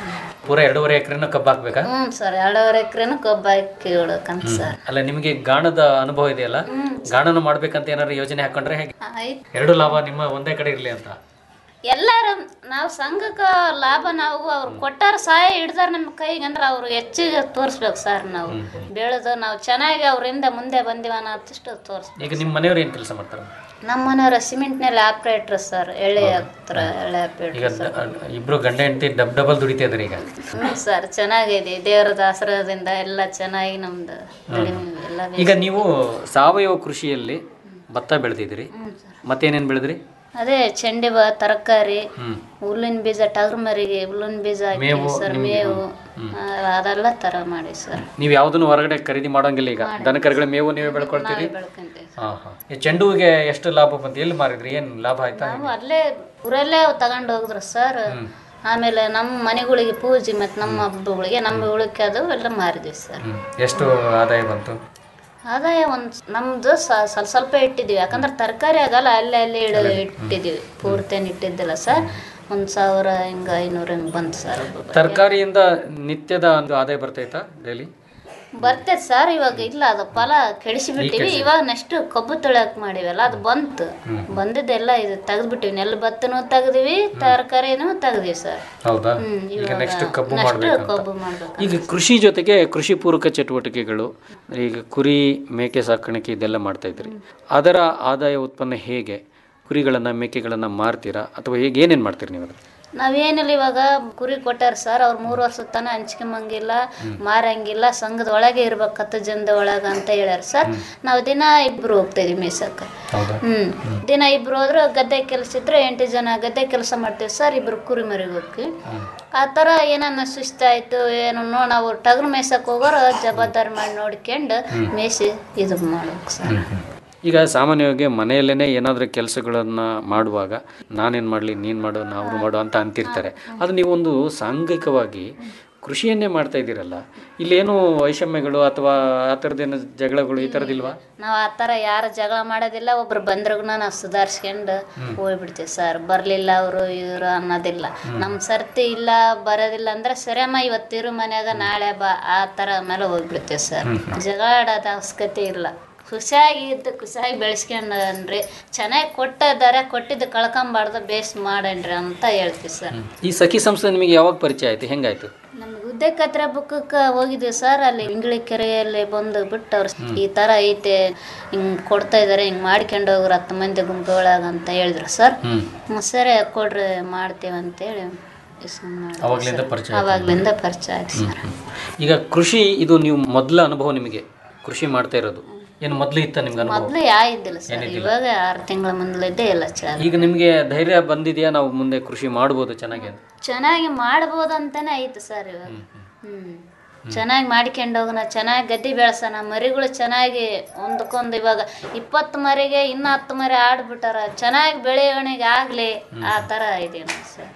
ಪೂರ ಎರಡೂವರೆ ಎಕರೆನ ಕಬ್ಬು ಹಾಕ್ಬೇಕಾ ಹ್ಞೂ ಸರ್ ಎರಡೂವರೆ ಎಕರೆನು ಕೊಬ್ಬು ಹಾಕಿ ಇಡಕಂತ ಹ್ಮ್. ಸರ್ ಅಲ್ಲ ನಿಮಗೆ ಗಾಣದ ಅನುಭವ ಇದೆಯಲ್ಲ ಗಾಣನ ಮಾಡ್ಬೇಕಂತ ಏನಾದ್ರು ಯೋಜನೆ ಹಾಕೊಂಡ್ರೆ ಹೇಗೆ ಆಯ್ತು ಎರಡು ಲಾಭ ನಿಮ್ಮ ಒಂದೇ ಕಡೆ ಇರ್ಲಿ ಅಂತ ಎಲ್ಲಾರು ನಾವು ಸಂಘಕ್ಕೆ ಲಾಭ ನಾವು ಅವ್ರು ಕೊಟ್ಟಾರ ಸಹಾಯ ಹಿಡ್ದಾರ ನಮ್ಮ ಕೈಗೆ ಅಂದ್ರೆ ಅವ್ರು ಹೆಚ್ಚಿಗೆ ತೋರಿಸ್ಬೇಕು ಸರ್ ನಾವು ಬೆಳೆದು ನಾವು ಚೆನ್ನಾಗಿ ಅವರಿಂದ ಮುಂದೆ ಬಂದಿವ ಅನ್ನೋದಷ್ಟು ತೋರಿಸ್ಬೇಕು ಈಗ ನಿಮ್ಮ ಮನೆಯವ್ರು ಏನು ಕೆಲಸ ಮಾಡ್ತಾರೆ ನಮ್ಮ ಮನೆಯವರ ಸಿಮೆಂಟ್ನಲ್ಲಿ ಆಪ್ರೇಟ್ರ್ ಸರ್ ಎಳೆ ಹತ್ರ ಎಳೆ ಈಗ ಆಪ್ರೇಟ್ರ್ ದ- ಇಬ್ರು ಗಂಡ ಹೆಂಡತಿ ಡಬ್ ಡಬಲ್ ದುಡಿತಾ ಇದಾರೆ ಈಗ ಹ್ಞೂ ಸರ್ ಚೆನ್ನಾಗಿದೆ ದೇವರದ ಆಶ್ರಯದಿಂದ ಎಲ್ಲ ಚೆನ್ನಾಗಿ ನಮ್ದು ದುಡಿಮೆ ಎಲ್ಲ ಈಗ ನೀವು ಸಾವಯವ ಕೃಷಿಯಲ್ಲಿ ಭತ್ತ ಬೆಳೆದಿದ್ದೀರಿ ಮತ್ತೇನೇನು ಬೆಳೆದ್ರಿ ಅದೇ ಚೆಂಡಿ ಬಾ ತರಕಾರಿ ಹ್ಮ್. ಹುಲ್ಲಿನ ಬೀಜ ಟಗರು ಮರಿಗೆ ಹುಲ್ಲಿನ ಬೀಜ ಹಾಕಿ ಮೇವು ಸರ್ ನಿಮ್ಗೆ- ಮೇವು ಹ್ಮ್. ಆ, ಅದೆಲ್ಲ ತರ ಮಾಡಿ ಸರ್ ನೀವು ಯಾವುದನ್ನು ಹೊರಗಡೆ ಖರೀದಿ ಮಾಡೋಂಗಿಲ್ಲ ಈಗ ದನ ಕರುಗಳ ಮೇವು ನೀವೇ ಬೆಳ್ಕೊಳ್ತೀರಿ ಹಾಂ ಹಾಂ ಈ ಚೆಂಡು ಹೂವಿಗೆ ಎಷ್ಟು ಲಾಭ ಬಂತು ಎಲ್ಲಿ ಮಾರಿದ್ರಿ ಏನು ಲಾಭ ಆಯ್ತಾ ನಾವು ಅಲ್ಲೇ ಊರಲ್ಲೇ ತಗೊಂಡು ಹೋಗಿದ್ರು ಸರ್ ಆಮೇಲೆ ನಮ್ಮ ಮನೆಗಳಿಗೆ ಪೂಜೆ ಮತ್ತು ನಮ್ಮ ಹಬ್ಬಗಳಿಗೆ ನಮ್ಮ ಉಳಿಕೆ ಅದು ಎಲ್ಲ ಮಾರಿದ್ವಿ ಸರ್ ಹ್ಮ್. ಎಷ್ಟು ಆದಾಯ ಬಂತು ಆದಾಯ ಒಂದು ನಮ್ದು ಸ- ಸ್ವಲ್ಪ ಸ್ವಲ್ಪ ಇಟ್ಟಿದ್ದೀವಿ ಯಾಕಂದ್ರೆ ತರಕಾರಿ ಆಗಲ್ಲ ಅಲ್ಲೇ ಅಲ್ಲೇ ಇಡ ಇಟ್ಟಿದ್ದೀವಿ ಪೂರ್ತಿಯನ್ನು ಇಟ್ಟಿದ್ದಿಲ್ಲ ಸರ್ ಒಂದು ಸಾವಿರ ಹಿಂಗೆ ಐನೂರು ಹಿಂಗೆ ಬಂತು ಸರ್ ತರಕಾರಿಯಿಂದ ನಿತ್ಯದ ಒಂದು ಆದಾಯ ಬರ್ತೈತಾ ಡೈಲಿ ಬರ್ತೈತೆ ಸರ್ ಇವಾಗ ಇಲ್ಲ ಅದು ಫಲ ಕೆಡಿಸಿಬಿಟ್ಟಿವಿ ಕೆಡ್ಸಿ- ಇವಾಗ ನೆಕ್ಸ್ಟ್ ಕಬ್ಬು ತೊಳ್ಯಾಕ ಮಾಡಿವಲ್ಲ ಅದು ಬಂತು ಹ್ಮ್. ಬಂದಿದ್ದೆಲ್ಲ ಇದು ತೆಗೆದ್ಬಿಟ್ಟಿವಿ ನೆಲ್ ಭತ್ತನೂ ತೆಗ್ದಿವಿ ತರಕಾರಿನೂ ತೆಗ್ದಿವಿ ಸರ್ ಹೌದಾ ಹ್ಮ್, ಈಗ ಇವಾಗ ನೆಕ್ಸ್ಟ್ ಕಬ್ಬು next ಮಾಡ್ಬೇಕಂತ ಕಬ್ಬು ಮಾಡ್ಬೇಕು ಈಗ ಕೃಷಿ ಜೊತೆಗೆ ಕೃಷಿ ಪೂರಕ ಚಟುವಟಿಕೆಗಳು ಈಗ ಕುರಿ ಮೇಕೆ ಸಾಕಾಣಿಕೆ ಇದೆಲ್ಲ ಮಾಡ್ತಾ ಇದ್ರಿ ಅದರ ಆದಾಯ ಉತ್ಪನ್ನ ಹೇಗೆ ಕುರಿಗಳನ್ನ ಮೇಕೆಗಳನ್ನ ಮಾರ್ತೀರಾ ಅಥವಾ ಹೇಗೆ ಏನೇನು ಮಾಡ್ತೀರಿ ನೀವು ಅದನ್ನ? ನಾವೇನಿಲ್ಲ ಇವಾಗ ಕುರಿ ಕೊಟ್ಟಾರ ಸರ್ ಅವ್ರು ಮೂರು ವರ್ಷದ ತನ ಹಂಚ್ಕೊಂಬಂಗಿಲ್ಲ ಮಾರಂಗಿಲ್ಲ ಸಂಘದ ಒಳಗೆ ಇರ್ಬೇಕು ಹತ್ತು ಜನದ ಒಳಗ ಅಂತ ಹೇಳ್ಯಾರ ಸರ್ ನಾವು ದಿನ ಇಬ್ರು ಹೋಗ್ತೇವೆ ಮೇಯ್ಸಕ್ಕೆ ಹ್ಮ್ ದಿನ ಇಬ್ರು ಹೋದ್ರೆ ಗದ್ದೆ ಕೆಲಸ ಇದ್ರೆ ಎಂಟು ಜನ ಗದ್ದೆ ಕೆಲಸ ಮಾಡ್ತೀವಿ ಸರ್ ಇಬ್ರು ಕುರಿ ಮರಿಗೆ ಹೋಗ್ತೀವಿ ಆ ಥರ ಏನನ್ನ ಸುಸ್ತಾಯ್ತು ಏನು ನೋ ನಾವು ಟಗರು ಮೇಯ್ಸಕ್ಕೆ ಹೋಗೋರು ಜವಾಬ್ದಾರಿ ಮಾಡಿ ನೋಡ್ಕೊಂಡು ಮೇಯ್ಸಿ ಇದು ಮಾಡ್ಬೇಕು ಸರ್ ಈಗ ಸಾಮಾನ್ಯವಾಗಿ ಮನೆಯಲ್ಲೇ ಏನಾದರೂ ಕೆಲಸಗಳನ್ನು ಮಾಡುವಾಗ ನಾನೇನು ಮಾಡಲಿ ನೀನು ಮಾಡು ನಾವು ಮಾಡು ಅಂತ ಅಂತಿರ್ತಾರೆ ಅದು ನೀವೊಂದು ಸಾಂಘಿಕವಾಗಿ ಕೃಷಿಯನ್ನೇ ಮಾಡ್ತಾ ಇದ್ದೀರಲ್ಲ ಇಲ್ಲೇನು ವೈಷಮ್ಯಗಳು ಅಥವಾ ಆ ಥರದ್ದೇನು ಜಗಳಗಳು ಈ ಥರದಿಲ್ವಾ ನಾವು ಆ ಥರ ಯಾರು ಜಗಳ ಮಾಡೋದಿಲ್ಲ ಒಬ್ರು ಬಂದ್ರಗುನ ನಾವು ಸುಧಾರಿಸ್ಕೊಂಡು ಹೋಗ್ಬಿಡ್ತೀವಿ ಸರ್ ಬರಲಿಲ್ಲ ಅವರು ಇವರು ಅನ್ನೋದಿಲ್ಲ ನಮ್ಮ ಸರ್ತಿ ಇಲ್ಲ ಬರೋದಿಲ್ಲ ಅಂದ್ರೆ ಸರಿಯಮ್ಮ ಇವತ್ತಿರು ಮನ್ಯಾಗ ನಾಳೆ ಬಾ ಆ ಥರ ಮೇಲೆ ಹೋಗ್ಬಿಡ್ತೀವಿ ಸರ್ ಜಗಳ ಆಡೋದು ಅವಶ್ಯಕತೆ ಇಲ್ಲ ಖುಷಿಯಾಗಿ ಇದ್ದು ಖುಷಿಯಾಗಿ ಬೆಳೆಸ್ಕೊಂಡ್ರಿ ಚೆನ್ನಾಗಿ ಕೊಟ್ಟಿದ್ದಾರೆ ಕೊಟ್ಟಿದ್ದು ಕಳ್ಕೊಂಬಾರ್ದು ಬೇಸ್ ಮಾಡಣ್ರಿ ಅಂತ ಹೇಳ್ತೀವಿ ಸರ್ ಈ ಸಖಿ ಸಂಸ್ಥೆ ನಿಮಗೆ ಯಾವಾಗ ಪರಿಚಯ ಆಯ್ತು ಹೆಂಗಾಯ್ತು ನಮ್ಗೆ ಉದ್ದೆ ಕತ್ರ ಬುಕ್ಕಕ್ಕೆ ಹೋಗಿದ್ವಿ ಸರ್ ಅಲ್ಲಿ ಇಂಗ್ಳಿ ಕೆರೆಯಲ್ಲಿ ಬಂದು ಬಿಟ್ಟು ಅವ್ರು ಈ ಥರ ಐತೆ ಹಿಂಗೆ ಕೊಡ್ತಾ ಇದ್ದಾರೆ ಹಿಂಗೆ ಮಾಡ್ಕೊಂಡು ಹೋಗ್ರು ಹತ್ತು ಮಂದಿ ಗುಂಪು ಒಳಗೆ ಅಂತ ಹೇಳಿದ್ರು ಸರ್ ಹ್ಮ್. ಹ್ಮ್, ಸರಿ ಕೊಡ್ರಿ ಮಾಡ್ತೀವಿ ಅಂತೇಳಿ ಇಸ್ಕೊಂಡ್ ಮಾಡಿದ್ವಿ ಅವಾಗ್ಲಿಂದ ಸರ್. ಪರಿಚಯ ಆಯ್ತು ಅವಾಗ್ಲಿಂದ ಪರಿಚಯ ಆಯ್ತು ಸರ್ ಈಗ ಕೃಷಿ ಇದು ನೀವು ಮೊದಲ ಅನುಭವ ನಿಮಗೆ ಕೃಷಿ ಮಾಡ್ತಾ ಇರೋದು ಏನು ಮೊದಲು ಇತ್ತ ನಿಮ್ಗೆ ಅನುಭವ ಮೊದಲು ಯಾ ಇದ್ದಿಲ್ಲ ಸರ್ ಏನಿದ್ದಿಲ್ಲ. ಇವಾಗ ಆರು ತಿಂಗಳ ಮುಂದಲಿದ್ದೆ ಎಲ್ಲ ಚಾಲು ಈಗ ನಿಮಗೆ ಧೈರ್ಯ ಬಂದಿದೆಯಾ ನಾವು ಮುಂದೆ ಕೃಷಿ ಮಾಡ್ಬೋದು ಚೆನ್ನಾಗಿ ಅಂತ ಚೆನ್ನಾಗಿ ಮಾಡ್ಬೋದು ಅಂತಾನೆ ಐತೆ ಸರ್ ಇವಾಗ ಹ್ಮ್ ಚೆನ್ನಾಗಿ ಮಾಡ್ಕೊಂಡು ಹೋಗೋಣ ಚೆನ್ನಾಗಿ ಗದ್ದೆ ಬೆಳೆಸೋಣ ಮರಿಗಳು ಚೆನ್ನಾಗಿ ಒಂದಕ್ಕೊಂದು ಇವಾಗ ಇಪ್ಪತ್ತು ಮರಿಗೆ ಇನ್ನು ಹತ್ತು ಮರಿ ಆಡ್ಬಿಟ್ಟಾರ ಚೆನ್ನಾಗಿ ಬೆಳವಣಿಗೆ ಆಗಲಿ ಆ ಥರ ಇದೆ ನೋಡಿ ಸರ್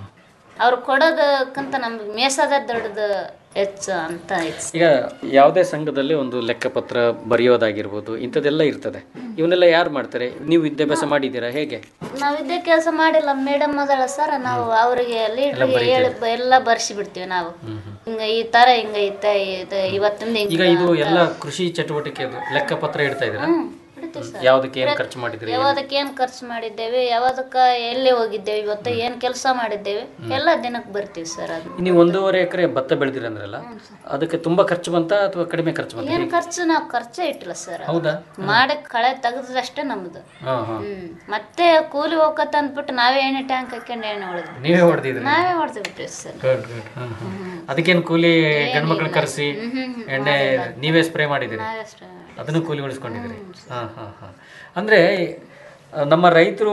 ಅವ್ರು ಕೊಡೋದಕ್ಕಿಂತ ನಮ್ಗೆ ಮೇಸದ ದೊಡ್ಡದು ಹೆಚ್ಚು ಅಂತ ಐತೆ ಈಗ ಯಾವುದೇ ಸಂಘದಲ್ಲಿ ಒಂದು ಲೆಕ್ಕಪತ್ರ ಬರೆಯೋದಾಗಿರ್ಬೋದು ಇಂಥದ್ದೆಲ್ಲ ಇರ್ತದೆ ಇವನ್ನೆಲ್ಲ ಯಾರು ಮಾಡ್ತಾರೆ ನೀವು ವಿದ್ಯಾಭ್ಯಾಸ ಮಾಡಿದ್ದೀರಾ ಹೇಗೆ ನಾವು ಇದೇ ಕೆಲಸ ಮಾಡಿಲ್ಲ ಮೇಡಮ್ ಅದಳ ಸರ್ ನಾವು ಅವರಿಗೆ ಲೀಡ್ರಿಗೆ ಹೇಳಿ ಎಲ್ಲ ಬರ್ಸಿ ಬಿಡ್ತೀವಿ ನಾವು ಹಿಂಗ ಈ ತರ ಹಿಂಗ ಐತೆ ಇದು ಇವತ್ತಿಂದ ಈಗ ಹಿಂಗ ಇದು ಎಲ್ಲ ಕೃಷಿ ಚಟುವಟಿಕೆ ಲೆಕ್ಕಪತ್ರ ಇಡ್ತಾ ಇದ್ದೀರಾ ಹೇಳ್ತೀವಿ ಸರ್ ಯಾವ್ದಕ್ಕೆ ಏನ್ ಪ್ರತಿ- ಖರ್ಚು ಮಾಡಿದ್ರಿ? ಯಾವ್ದಕ್ಕೆ ಏನ್ ಖರ್ಚು ಮಾಡಿದ್ದೇವೆ ಯಾವ್ದಕ್ಕ ಎಲ್ಲಿ ಹೋಗಿದ್ದೇವೆ ಇವತ್ತು ಏನ್ ಕೆಲಸ ಮಾಡಿದ್ದೇವೆ ಎಲ್ಲ ದಿನಕ್ಕೆ ಬರ್ತೀವಿ ಸರ್ ಅದು ನೀವು ಒಂದೂವರೆ ಎಕರೆ ಭತ್ತ ಬೆಳೆದಿರಿ ಅಂದ್ರಲ್ಲ ಅದಕ್ಕೆ ತುಂಬಾ ಖರ್ಚು ಬಂತ ಅಥವಾ ಕಡಿಮೆ ಖರ್ಚು ಬಂತ ಏನ್ ಖರ್ಚು ನಾವು ಖರ್ಚೇ ಇಟ್ಟಿಲ್ಲ ಸರ್ ಹೌದಾ ಮಾಡಿ ಕಳೆ ತೆಗೆದಷ್ಟೇ ನಮ್ದು ಹಾ ಹಾ ಹ್ಮ್ ಮತ್ತೆ ಕೂಲಿ ಹೋಗತ್ತ ಅಂದ್ಬಿಟ್ಟು ನಾವೇ ಎಣ್ಣೆ ಟ್ಯಾಂಕ್ ಹಾಕೊಂಡು ಎಣ್ಣೆ ಹೊಡೆದ್ವಿ ನೀವೇ ಹೊಡೆದಿದ್ರಿ ನಾವೇ ಹೊಡೆದು ಬಿಟ್ಟಿವಿ ಸರ್ ಗುಡ್ ಗುಡ್ ಅದಕ್ಕೇನು ಕೂಲಿ ಗಂಡು ಮಕ್ಳು ಕರೆಸಿ ಎಣ್ಣೆ ನೀವೇ ಸ್ಪ್ರೇ ಮಾಡಿದಿರಿ ನಾವೇ spray ಅದನ್ನು ಕೂಲಿ ಉಳಿಸ್ಕೊಂಡಿದ್ದೀರಿ ಹಾ ಹಾ ಹಾ ಅಂದ್ರೆ ಆ, ನಮ್ಮ ರೈತರು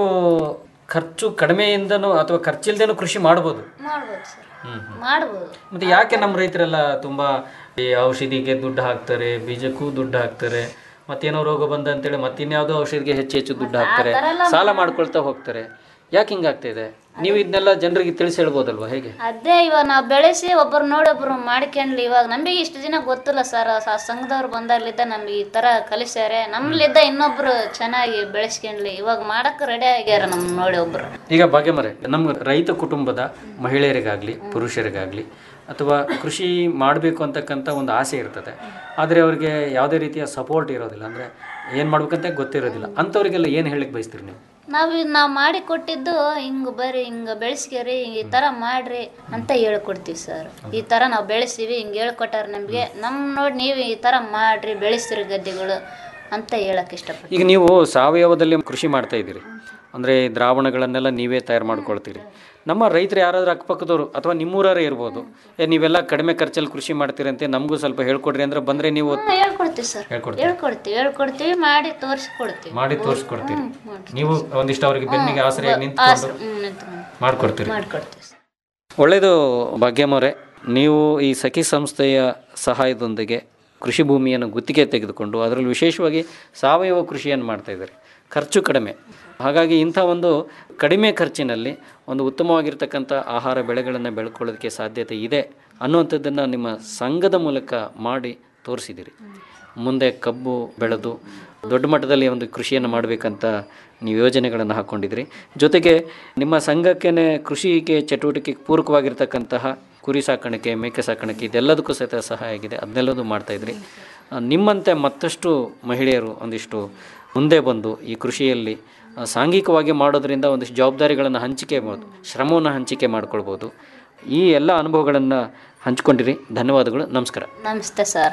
ಖರ್ಚು ಕಡಿಮೆಯಿಂದನೂ ಅಥವಾ ಖರ್ಚಿಲ್ದೇನೂ ಕೃಷಿ ಮಾಡ್ಬೋದು ಮಾಡ್ಬೋದು ಸರ್ ಹ್ಮ್ ಮಾಡ್ಬೋದು ಮತ್ತೆ ಯಾಕೆ ನಮ್ಮ ರೈತರೆಲ್ಲ ತುಂಬಾ ಈ ಔಷಧಿಗೆ ದುಡ್ಡು ಹಾಕ್ತಾರೆ ಬೀಜಕ್ಕೂ ದುಡ್ಡು ಹಾಕ್ತಾರೆ ಮತ್ತೇನೋ ರೋಗ ಬಂದ ಅಂತೇಳಿ ಮತ್ತಿನ್ಯಾವುದೋ ಔಷಧಿಗೆ ಹೆಚ್ಚು ಹೆಚ್ಚು ದುಡ್ಡು ಹಾಕ್ತಾರೆ ಥರ ಎಲ್ಲ ಸಾಲ ಮಾಡ್ಕೊಳ್ತಾ ಹೋಗ್ತಾರೆ ಯಾಕೆ ಹಿಂಗಾಗ್ತಾ ಇದೆ ನೀವು ಇದನ್ನೆಲ್ಲ ಜನರಿಗೆ ತಿಳಿಸಿ ಹೇಳ್ಬೋದಲ್ವಾ ಹೇಗೆ ಅದೇ ಇವಾಗ ನಾವು ಬೆಳೆಸಿ ಒಬ್ಬರು ನೋಡಿ ಒಬ್ರು ಮಾಡ್ಕೊಂಡ್ಲಿ ಇವಾಗ ನಮಗೆ ಇಷ್ಟು ದಿನ ಗೊತ್ತಿಲ್ಲ ಸರ್ ಆ ಸಂಘದವ್ರು ಬಂದಾಗ್ಲಿದ್ದ ನಮ್ಗೆ ಈ ತರ ಕಲಿಸ್ಯಾರೆ ನಮ್ಲಿದ್ದ ಇನ್ನೊಬ್ರು ಚೆನ್ನಾಗಿ ಬೆಳೆಸ್ಕೊಂಡ್ಲಿ ಇವಾಗ ಮಾಡಕ್ ರೆಡಿ ಆಗ್ಯಾರ ನಮ್ ನೋಡಿ ಒಬ್ರು ಈಗ ಭಾಗ್ಯಮರೆ ನಮ್ಮ ರೈತ ಕುಟುಂಬದ ಮಹಿಳೆಯರಿಗಾಗಲಿ ಪುರುಷರಿಗಾಗಲಿ ಅಥವಾ ಕೃಷಿ ಮಾಡಬೇಕು ಅಂತಕ್ಕಂಥ ಒಂದು ಆಸೆ ಇರ್ತದೆ ಆದರೆ ಅವರಿಗೆ ಯಾವುದೇ ರೀತಿಯ ಸಪೋರ್ಟ್ ಇರೋದಿಲ್ಲ ಅಂದರೆ ಏನು ಮಾಡ್ಬೇಕಂತ ಗೊತ್ತಿರೋದಿಲ್ಲ ಅಂಥವ್ರಿಗೆಲ್ಲ ಏನು ಹೇಳಕ್ಕೆ ಬಯಸ್ತೀರಿ ನೀವು ನಾವ್ ನಾವು ಮಾಡಿ ಕೊಟ್ಟಿದ್ದು ಹಿಂಗ್ ಬರ್ರಿ ಹಿಂಗ ಬೆಳೆಸ್ಕೇರಿ ಈ ತರ ಮಾಡ್ರಿ ಅಂತ ಹೇಳ್ಕೊಡ್ತೀವಿ ಸರ್ ಈ ತರ ನಾವು ಬೆಳೆಸ್ತೀವಿ ಹಿಂಗ್ ಹೇಳ್ಕೊಟ್ಟಾರ ನಮ್ಗೆ ನಮ್ ನೋಡಿ ನೀವು ಈ ತರ ಮಾಡ್ರಿ ಬೆಳೆಸ್ತೀರಿ ಗದ್ದೆಗಳು ಅಂತ ಹೇಳಕ್ ಇಷ್ಟಪಡ್ತೀನಿ ಈಗ ನೀವು ಸಾವಯವದಲ್ಲಿ ಕೃಷಿ ಮಾಡ್ತಾ ಇದ್ದೀರಿ ಅಂದರೆ ದ್ರಾವಣಗಳನ್ನೆಲ್ಲ ನೀವೇ ತಯಾರು ಮಾಡ್ಕೊಳ್ತೀರಿ ನಮ್ಮ ರೈತರು ಯಾರಾದ್ರೂ ಅಕ್ಕಪಕ್ಕದವರು ಅಥವಾ ನಿಮ್ಮೂರವರೇ ಇರ್ಬೋದು ಏ ನೀವೆಲ್ಲ ಕಡಿಮೆ ಖರ್ಚಲ್ಲಿ ಕೃಷಿ ಮಾಡ್ತೀರಂತೆ ನಮಗೂ ಸ್ವಲ್ಪ ಹೇಳ್ಕೊಡ್ರಿ ಅಂದ್ರೆ ಬಂದರೆ ನೀವು ಹಾ, ಹೇಳ್ಕೊಡ್ತೀವಿ ಸರ್ ಹೇಳ್ಕೊಡ್ತೀರಿ ಹೇಳ್ಕೊಡ್ತೀವಿ ಹೇಳ್ಕೊಡ್ತೀವಿ ಮಾಡಿ ತೋರಿಸ್ಕೊಡ್ತೀವಿ ಮಾಡಿ ತೋರಿಸ್ಕೊಡ್ತೀರಿ ಹ್ಮ್, ಮಾಡ್ತೀವಿ. ನೀವು ಒಂದಿಷ್ಟು ಅವರಿಗೆ ಬೆನ್ನಿಗೆ ಹ್ಮ್, ಆಸರೆಯಾಗಿ ಬ- ನಿಂತ್ಕೊಂಡು ಆಸರೆ, ಹ್ಮ್, ನಿಂತ್ಕೊಂಡು. ಮಾಡ್ಕೊಡ್ತೀರಿ ಮಾಡ್ಕೊಡ್ತೀವಿ ಸರ್. ಒಳ್ಳೆಯದು ಭಾಗ್ಯಮವರೇ ನೀವು ಈ ಸಖಿ ಸಂಸ್ಥೆಯ ಸಹಾಯದೊಂದಿಗೆ ಕೃಷಿ ಭೂಮಿಯನ್ನು ಗುತ್ತಿಗೆ ತೆಗೆದುಕೊಂಡು ಅದರಲ್ಲಿ ವಿಶೇಷವಾಗಿ ಸಾವಯವ ಕೃಷಿಯನ್ನು ಮಾಡ್ತಾ ಇದ್ದಾರೆ ಖರ್ಚು ಕಡಿಮೆ ಹಾಗಾಗಿ ಇಂಥ ಒಂದು ಕಡಿಮೆ ಖರ್ಚಿನಲ್ಲಿ ಒಂದು ಉತ್ತಮವಾಗಿರ್ತಕ್ಕಂಥ ಆಹಾರ ಬೆಳೆಗಳನ್ನು ಬೆಳ್ಕೊಳ್ಳೋದಕ್ಕೆ ಸಾಧ್ಯತೆ ಇದೆ ಅನ್ನುವಂಥದ್ದನ್ನು ನಿಮ್ಮ ಸಂಘದ ಮೂಲಕ ಮಾಡಿ ತೋರಿಸಿದ್ದೀರಿ ಮುಂದೆ ಕಬ್ಬು ಬೆಳೆದು ದೊಡ್ಡ ಮಟ್ಟದಲ್ಲಿ ಒಂದು ಕೃಷಿಯನ್ನು ಮಾಡಬೇಕಂತ ನೀವು ಯೋಜನೆಗಳನ್ನು ಹಾಕ್ಕೊಂಡಿದ್ರಿ ಜೊತೆಗೆ ನಿಮ್ಮ ಸಂಘಕ್ಕೇ ಕೃಷಿಗೆ ಚಟುವಟಿಕೆಗೆ ಪೂರಕವಾಗಿರ್ತಕ್ಕಂತಹ ಕುರಿ ಸಾಕಾಣಿಕೆ ಮೇಕೆ ಸಾಕಾಣಿಕೆ ಇದೆಲ್ಲದಕ್ಕೂ ಸಹಿತ ಸಹಾಯ ಆಗಿದೆ ಅದನ್ನೆಲ್ಲದೂ ಮಾಡ್ತಾಯಿದ್ರಿ ಆ, ನಿಮ್ಮಂತೆ ಮತ್ತಷ್ಟು ಮಹಿಳೆಯರು ಒಂದಿಷ್ಟು ಮುಂದೆ ಬಂದು ಈ ಕೃಷಿಯಲ್ಲಿ ಆ, ಸಾಂಘಿಕವಾಗಿ ಮಾಡೋದ್ರಿಂದ ಒಂದಿಷ್ಟು ಜವಾಬ್ದಾರಿಗಳನ್ನು ಹಂಚಿಕೆ ಮಾಡ್ಬೋದು ಶ್ರಮವನ್ನು ಹಂಚಿಕೆ ಮಾಡ್ಕೊಳ್ಬೋದು ಈ ಎಲ್ಲ ಅನುಭವಗಳನ್ನು ಹಂಚ್ಕೊಂಡಿರಿ ಧನ್ಯವಾದಗಳು ನಮಸ್ಕಾರ ನಮಸ್ತೆ ಸರ್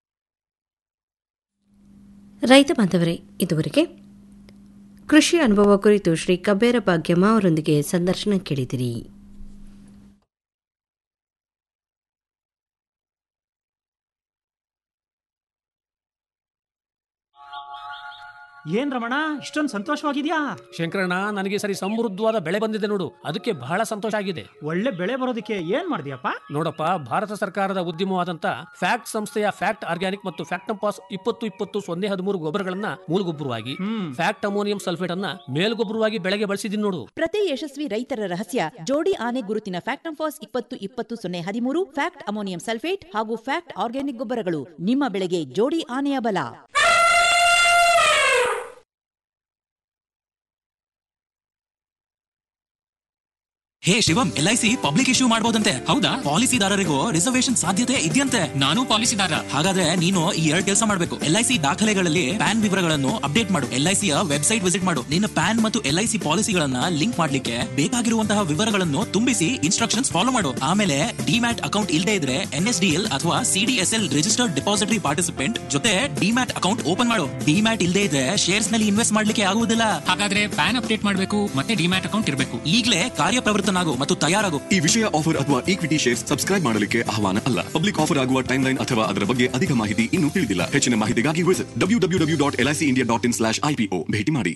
ರೈತ ಬಾಂಧವರೇ ಇದುವರೆಗೆ ಕೃಷಿ ಅನುಭವ ಕುರಿತು ಶ್ರೀ ಕಬೇರ ಭಾಗ್ಯಮ್ಮ ಅವರೊಂದಿಗೆ ಸಂದರ್ಶನ ಕೇಳಿದಿರಿ ಏನ್ ರಮಣ ಇಷ್ಟೊಂದು ಸಂತೋಷವಾಗಿದ್ಯಾ ಶಂಕರಣ್ಣ ನನಗೆ ಸರಿ ಸಮೃದ್ಧವಾದ ಬೆಳೆ ಬಂದಿದೆ ನೋಡು ಅದಕ್ಕೆ ಬಹಳ ಸಂತೋಷ ಆಗಿದೆ ಒಳ್ಳೆ ಬೆಳೆ ಬರೋದಕ್ಕೆ ಏನ್ ಮಾಡಿದ್ಯಪ್ಪ ನೋಡಪ್ಪ ಭಾರತ ಸರ್ಕಾರದ ಉದ್ಯಮವಾದಂತ ಫ್ಯಾಕ್ಟ್ ಸಂಸ್ಥೆಯ ಫ್ಯಾಕ್ಟ್ ಆರ್ಗ್ಯಾನಿಕ್ ಮತ್ತು ಫ್ಯಾಕ್ಟಂಪಾಸ್ ಇಪ್ಪತ್ತು ಇಪ್ಪತ್ತು ಸೊನ್ನೆ ಹದಿಮೂರು ಗೊಬ್ಬರಗಳನ್ನ ಮೂಲಗೊಬ್ಬರವಾಗಿ ಫ್ಯಾಕ್ಟ್ ಅಮೋನಿಯಂ ಸಲ್ಫೇಟ್ ಅನ್ನ ಮೇಲ್ಗೊಬ್ಬರವಾಗಿ ಬೆಳೆಗೆ ಬಳಸಿದೀನಿ ನೋಡು ಪ್ರತಿ ಯಶಸ್ವಿ ರೈತರ ರಹಸ್ಯ ಜೋಡಿ ಆನೆ ಗುರುತಿನ ಫ್ಯಾಕ್ಟಂಫಾಸ್ ಇಪ್ಪತ್ತು ಇಪ್ಪತ್ತು ಸೊನ್ನೆ ಹದಿಮೂರು ಫ್ಯಾಕ್ಟ್ ಅಮೋನಿಯಂ ಸಲ್ಫೇಟ್ ಹಾಗೂ ಫ್ಯಾಕ್ಟ್ ಆರ್ಗ್ಯಾನಿಕ್ ಗೊಬ್ಬರಗಳು ನಿಮ್ಮ ಬೆಳೆಗೆ ಜೋಡಿ ಆನೆಯ ಬಲ ಹೇ Shivam L I C public issue ಮಾಡಬಹುದಂತೆ ಹೌದಾ ಪಾಲಿಸಿದಾರರಿಗೂ ರಿಸರ್ವೇಶನ್ ಸಾಧ್ಯತೆ ಇದೆಯಂತೆ ನಾನು ಪಾಲಿಸಿದಾರ ಹಾಗಾದ್ರೆ ನೀನು ಈ ಎರಡು ಕೆಲಸ ಮಾಡಬೇಕು ಎಲ್ ಐ ಸಿ ದಾಖಲೆಗಳಲ್ಲಿ ಪ್ಯಾನ್ ವಿವರಗಳನ್ನು ಅಪ್ಡೇಟ್ ಮಾಡು ಎಲ್ ಐ ಸಿಯ ವೆಬ್ಸೈಟ್ ವಿಸಿಟ್ ಮಾಡು ನಿನ್ನ ಪ್ಯಾನ್ ಮತ್ತು ಎಲ್ ಐ ಸಿ ಪಾಲಿಸಿಗಳನ್ನ ಲಿಂಕ್ ಮಾಡ್ಲಿಕ್ಕೆ ಬೇಕಾಗಿರುವಂತಹ ವಿವರಗಳನ್ನು ತುಂಬಿಸಿ ಇನ್ಸ್ಟ್ರಕ್ಷನ್ಸ್ ಫಾಲೋ ಮಾಡು ಆಮೇಲೆ ಡಿಮ್ಯಾಟ್ ಅಕೌಂಟ್ ಇಲ್ಲದೆ ಇದ್ರೆ ಎನ್ ಎಸ್ ಡಿ ಎಲ್ ಅಥವಾ ಸಿಡಿಎಸ್ಎಲ್ ರಿಜಿಸ್ಟರ್ಡ್ ಡಿಪಾಸಿಟರಿ ಪಾರ್ಟಿಸಿಪೆಂಟ್ ಜೊತೆ ಡಿಮ್ಯಾಟ್ ಅಕೌಂಟ್ ಓಪನ್ ಮಾಡು ಡಿಮ್ಯಾಟ್ ಇಲ್ಲದೆ ಇದ್ರೆ ಶೇರ್ಸ್ ನಲ್ಲಿ ಇನ್ವೆಸ್ಟ್ ಮಾಡ್ಲಿಕ್ಕೆ ಆಗುವುದಿಲ್ಲ ಹಾಗಾದ್ರೆ ಪ್ಯಾನ್ ಅಪ್ಡೇಟ್ ಮಾಡಬೇಕು ಮತ್ತೆ ಡಿಮ್ಯಾಟ್ ಅಕೌಂಟ್ ಇರಬೇಕು ಈಗಲೇ ಕಾರ್ಯಪ್ರವೃತ್ತನಾಗು ಮತ್ತು ತಯಾರಾಗು ಈ ವಿಷಯ ಆಫರ್ ಅಥವಾ ಈಕ್ವಿಟಿ ಶೇರ್ಸ್ ಸಬ್ಸ್ಕ್ರೈಬ್ ಮಾಡಲಿಕ್ಕೆ ಆಹ್ವಾನ ಅಲ್ಲ ಪಬ್ಲಿಕ್ ಆಫರ್ ಆಗುವ ಟೈಮ್ ಲೈನ್ ಅಥವಾ ಅದರ ಬಗ್ಗೆ ಅಧಿಕ ಮಾಹಿತಿ ಇನ್ನೂ ತಿಳಿದಿಲ್ಲ ಹೆಚ್ಚಿನ ಮಾಹಿತಿಗಾಗಿ visit W W W dot L I C India dot in slash IPO ಭೇಟಿ ಮಾಡಿ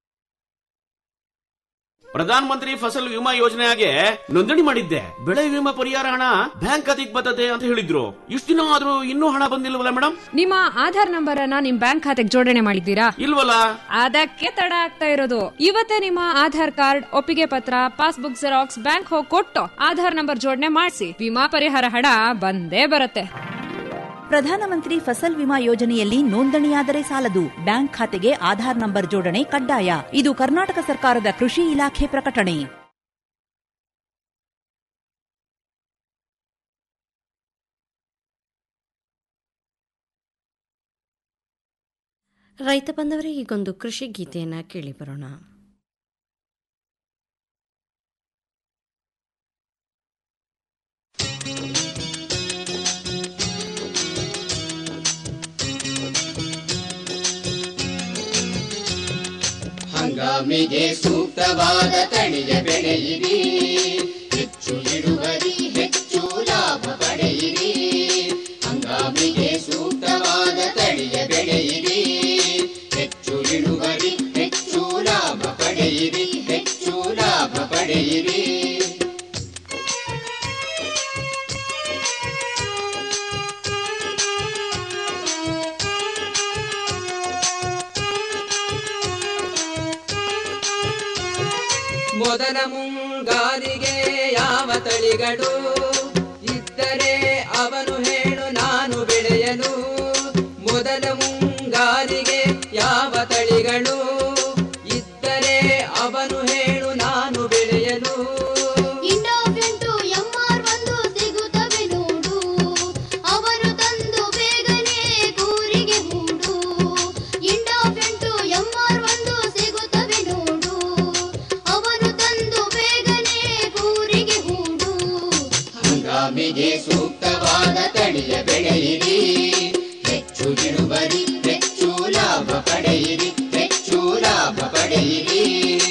ಪ್ರಧಾನ ಮಂತ್ರಿ ಫಸಲ್ ವಿಮಾ ಯೋಜನೆಗೆ ನೋಂದಣಿ ಮಾಡಿದ್ದೆ ಬೆಳೆ ವಿಮಾ ಪರಿಹಾರ ಹಣ ಬ್ಯಾಂಕ್ ಖಾತೆಗೆ ಬರ್ತದೆ ಅಂತ ಹೇಳಿದ್ರು ಇಷ್ಟು ದಿನ ಆದ್ರೂ ಇನ್ನೂ ಹಣ ಬಂದಿಲ್ವಲ್ಲ ಮೇಡಮ್ ನಿಮ್ಮ ಆಧಾರ್ ನಂಬರ್ ಅನ್ನ ನಿಮ್ ಬ್ಯಾಂಕ್ ಖಾತೆಗೆ ಜೋಡಣೆ ಮಾಡಿದ್ದೀರಾ ಇಲ್ವಲ್ಲ ಅದಕ್ಕೆ ತಡ ಆಗ್ತಾ ಇರೋದು ಇವತ್ತೇ ನಿಮ್ಮ ಆಧಾರ್ ಕಾರ್ಡ್ ಒಪ್ಪಿಗೆ ಪತ್ರ ಪಾಸ್ಬುಕ್ ಜೆರಾಕ್ಸ್ ಬ್ಯಾಂಕ್ ಹೋಗಿ ಕೊಟ್ಟು ಆಧಾರ್ ನಂಬರ್ ಜೋಡಣೆ ಮಾಡಿಸಿ ವಿಮಾ ಪರಿಹಾರ ಹಣ ಬಂದೇ ಬರುತ್ತೆ ಪ್ರಧಾನಮಂತ್ರಿ ಫಸಲ್ ವಿಮಾ ಯೋಜನೆಯಲ್ಲಿ ನೋಂದಣಿಯಾದರೆ ಸಾಲದು ಬ್ಯಾಂಕ್ ಖಾತೆಗೆ ಆಧಾರ್ ನಂಬರ್ ಜೋಡಣೆ ಕಡ್ಡಾಯ ಇದು ಕರ್ನಾಟಕ ಸರ್ಕಾರದ ಕೃಷಿ ಇಲಾಖೆ ಪ್ರಕಟಣೆ ರೈತ ಬಂದವರೇ ಈಗೊಂದು ಕೃಷಿ ಗೀತೆಯನ್ನು ಕೇಳಿ ಬರೋಣ ಹಂಗಾಮಿಗೆ ಸೂಕ್ತವಾದ ತಳಿಯ ಬೆಳೆಯಿರಿ ಹೆಚ್ಚು ಇಳುವರಿ ಹೆಚ್ಚು ಲಾಭ ಪಡೆಯಿರಿ ಹಂಗಾಮಿಗೆ ಸೂಕ್ತವಾದ ತಳಿಯ ಬೆಳೆಯಿರಿ ಹೆಚ್ಚು ಇಳುವರಿ ಹೆಚ್ಚು ಲಾಭ ಪಡೆಯಿರಿ ಹೆಚ್ಚು ಲಾಭ ಪಡೆಯಿರಿ ಮೊದಲ ಮುಂಗಾರಿಗೆ ಯಾವ ತಳಿಗಳು ಇದ್ದರೆ ಅವನು ಹೇಳು ನಾನು ಬೆಳೆಯಲು ಮೊದಲ ಮುಂಗಾರಿಗೆ ಯಾವ ತಳಿಗಳು ಇದ್ದರೆ ಅವನು ಹೇಳು ನಾನು ಬೆಳೆಯಲು ಇಂಡೋಫೆಂಟು ಎಂಆರ್ ಒಂದು ಸಿಗುತ್ತವೆ ನೋಡು ಅವರು ತಂದು ಬೇಗನೆ ಕೂರಿಗೆ ಹೂಡು ಇಂಡೋಫೆಂಟು ಎಂಆರ್ ಒಂದು ಸಿಗುತ್ತವೆ ನೋಡು ಅವನು ತಂದು ಬೇಗನೆ ಕೂರಿಗೆ ಹೂಡು ಹಂಗಾಮಿಗೆ ಸೂಕ್ತವಾದ ತಳಿಯ ಬೆಳೆಯಿರಿ ಹೆಚ್ಚು ಇಳುವರಿ ಹೆಚ್ಚು ಲಾಭ ಪಡೆಯಿರಿ ಹೆಚ್ಚು ಲಾಭ ಪಡೆಯಿರಿ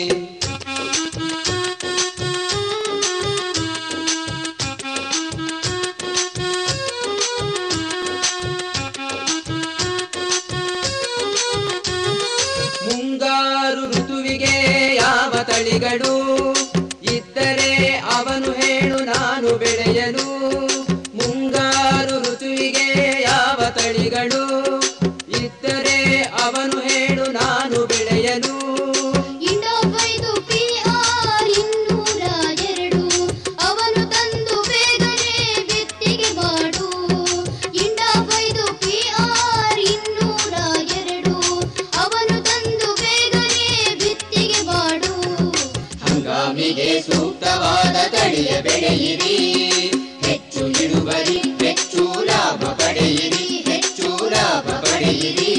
ಮುಂಗಾರು ಋತುವಿಗೆ ಯಾವ ತಳಿಗಳು ಇದ್ದರೆ ಅವನು ಹೇಳು ನಾನು ಬೆಳೆಯಲು ಮುಂಗಾರು ಋತುವಿಗೆ ಯಾವ ತಳಿಗಳು ಇದ್ದರೆ ಅವನು ಹೇಳು ನಾನು ಬೆಳೆಯಲು ಇಂಡೋಫೈದು ಪಿಆರ್ ಇನ್ನೂರ ಎರಡು ಅವನು ತಂದು ಬೇಗನೆ ಬಿತ್ತಿಗೆ ಮಾಡು ಇಂಡೋಫೈದು ಪಿಆರ್ ಇನ್ನೂರ ಎರಡು ಅವನು ತಂದು ಬೇಗನೆ ಬಿತ್ತಿಗೆ ಮಾಡು ಹಂಗಾಮಿಗೆ ಸೂಕ್ತವಾದ ತಳಿಯ ಬೆಳೆಯಿರಿ ಹೆಚ್ಚು ಇಳುವರಿ ಹೆಚ್ಚು ಲಾಭ ಪಡೆಯಿರಿ ಹೆಚ್ಚು ಲಾಭ ಪಡೆಯಿರಿ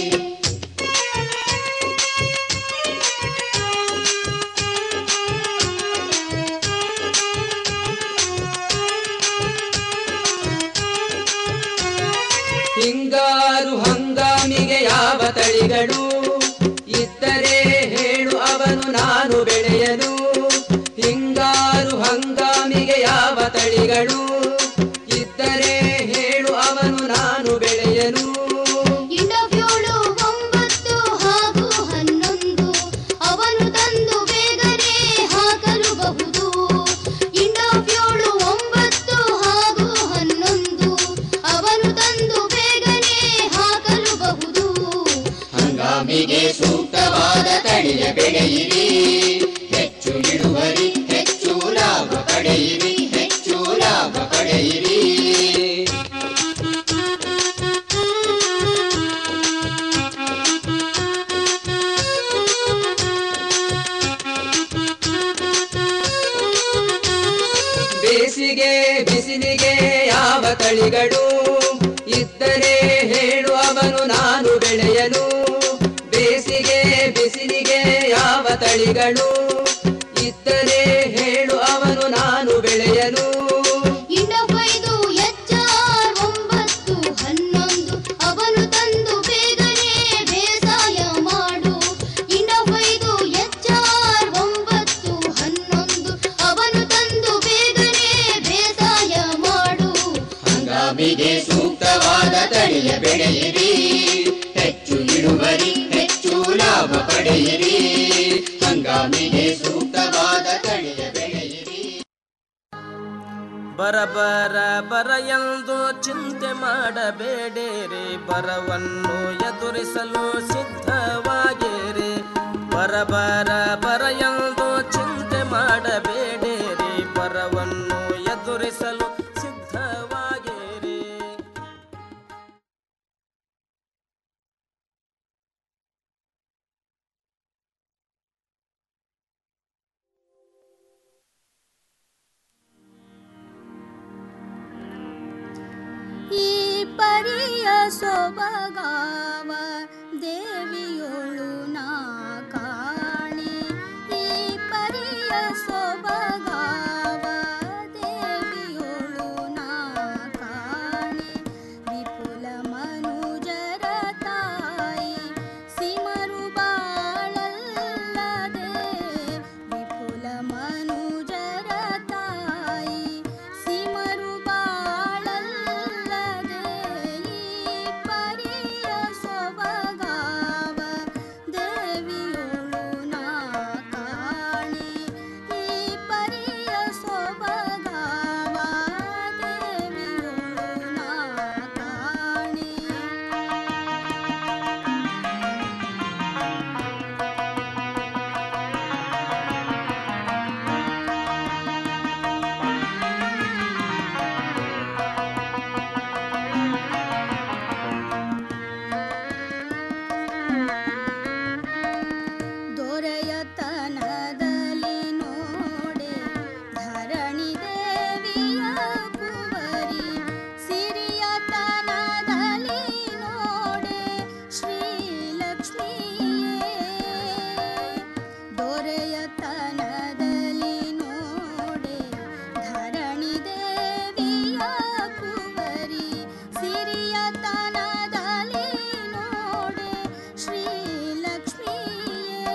ಹಿಂಗಾರು ಹಂಗಾಮಿಗೆ ಯಾವ ತಳಿಗಳು ಇದ್ದರೆ ಹೇಳು ಅವನು ನಾನು ಬೆಳೆಯಲು ಹಿಂಗಾರು ಹಂಗಾಮಿಗೆ ಯಾವ ತಳಿಗಳು ಇದ್ದರೆ ಹೇಳು ಅವನು ನಾನು ಬೆಳೆಯಲು ಇಂಡೋಫ್ಯೂಳು ಒಂಬತ್ತು ಹಾಗೂ ಹನ್ನೊಂದು ಅವನು ತಂದು ಬೇಗನೆ ಹಾಕಲುಬಹುದು ಇಂಡೋಫ್ಯೂಳು ಒಂಬತ್ತು ಹಾಗೂ ಹನ್ನೊಂದು ಅವನು ತಂದು ಬೇಗನೆ ಹಾಕಲುಬಹುದು ಹಂಗಾಮಿಗೆ ಸೂಕ್ತವಾದ ತಳಿಯ ಬೆಳೆಯಿರಿ ಹೆಚ್ಚು ಇಳುವರಿ ಹೆಚ್ಚು ಲಾಭ ಪಡೆಯಿರಿ ಹೆಚ್ಚು ಲಾಭ ಪಡೆಯಿರಿ ಬೇಸಿಗೆ ಬಿಸಿಲಿಗೆ ಯಾವ ತಳಿಗಳು ಇದ್ದರೆ ಹೇಳು ಅವನು ನಾನು ಬೆಳೆಯಲು ಬೇಸಿಗೆ ಬಿಸಿಲಿಗೆ ಯಾವ ತಳಿಗಳು ಇದ್ದರೆ ಹೇಳು ಅವನು ನಾನು ಬೆಳೆಯಲು ಇಂಡೋಫೈದು ಎಚ್ಆರ್ ಒಂಬತ್ತು ಹನ್ನೊಂದು ಅವನು ತಂದು ಬೇಗನೆ ಬೇಸಾಯ ಮಾಡು ಇಂಡೋಫೈದು ಎಚ್ಆರ್ ಒಂಬತ್ತು ಹನ್ನೊಂದು ಅವನು ತಂದು ಬೇಗನೆ ಬೇಸಾಯ ಮಾಡು ಹಂಗಾಮಿಗೆ ಸೂಕ್ತವಾದ ತಳಿಯ ಬೆಳೆಯಿರಿ ಹೆಚ್ಚು ಇಳುವರಿ ಹೆಚ್ಚು ಲಾಭ ಪಡೆಯಿರಿ ಹಂಗಾಮಿಗೆ ಸೂಕ್ತವಾದ ತಳಿಯ ಬೆಳೆಯಿರಿ ಬರ ಬರ ಬರ ಎಂದು ಚಿಂತೆ ಮಾಡಬೇಡಿರಿ ಬರವನ್ನು ಎದುರಿಸಲು ಸಿದ್ಧವಾಗಿರಿ ಬರ ಬರ ಬರ ಎಂದು ಚಿಂತೆ ಮಾಡಬೇಡಿರಿ ಬರವನ್ನು ಎದುರಿಸಲು ಸಿದ್ಧವಾಗಿರಿ ಈ ಪರಿಯ ಸೊಬಗಾವ ದೇವಿಯೊಳು ನಾ ಕಾಣೆ ಈ ಪರಿಯ ಸೊಬಗಾವ ದೇವಿಯೊಳು ನಾ ಕಾಣೆ ವಿಪುಲ ಮನುಜರ ತಾಯಿ ಸಿಮರು ಬಾಳಲ್ಲದೆ ವಿಪುಲ ಮನುಜರ ತಾಯಿ ಸಿಮರು ಬಾಳಲ್ಲದೆ ಈ ಪರಿಯ ಸೊಬಗಾವ ದೇವಿಯೊಳು ನಾ ಕಾಣೆ ಈ ಪರಿಯ ಸೊಬಗಾವ ದೇವಿಯೊಳು ನಾ ಕಾಣೆ ದೊರೆಯತನದಲ್ಲಿ ನೋಡೆ ಧರಣಿ ದೇವಿಯ ಕುವರಿ ಸಿರಿಯತನದಲ್ಲಿ ನೋಡೆ ಶ್ರೀಲಕ್ಷ್ಮಿಯೇ ದೊರೆಯತನದಲ್ಲಿ ನೋಡೆ ಧರಣಿ ದೇವಿಯ ಕುವರಿ ಸಿರಿಯತನದಲ್ಲಿ ನೋಡೆ ಶ್ರೀಲಕ್ಷ್ಮಿಯೇ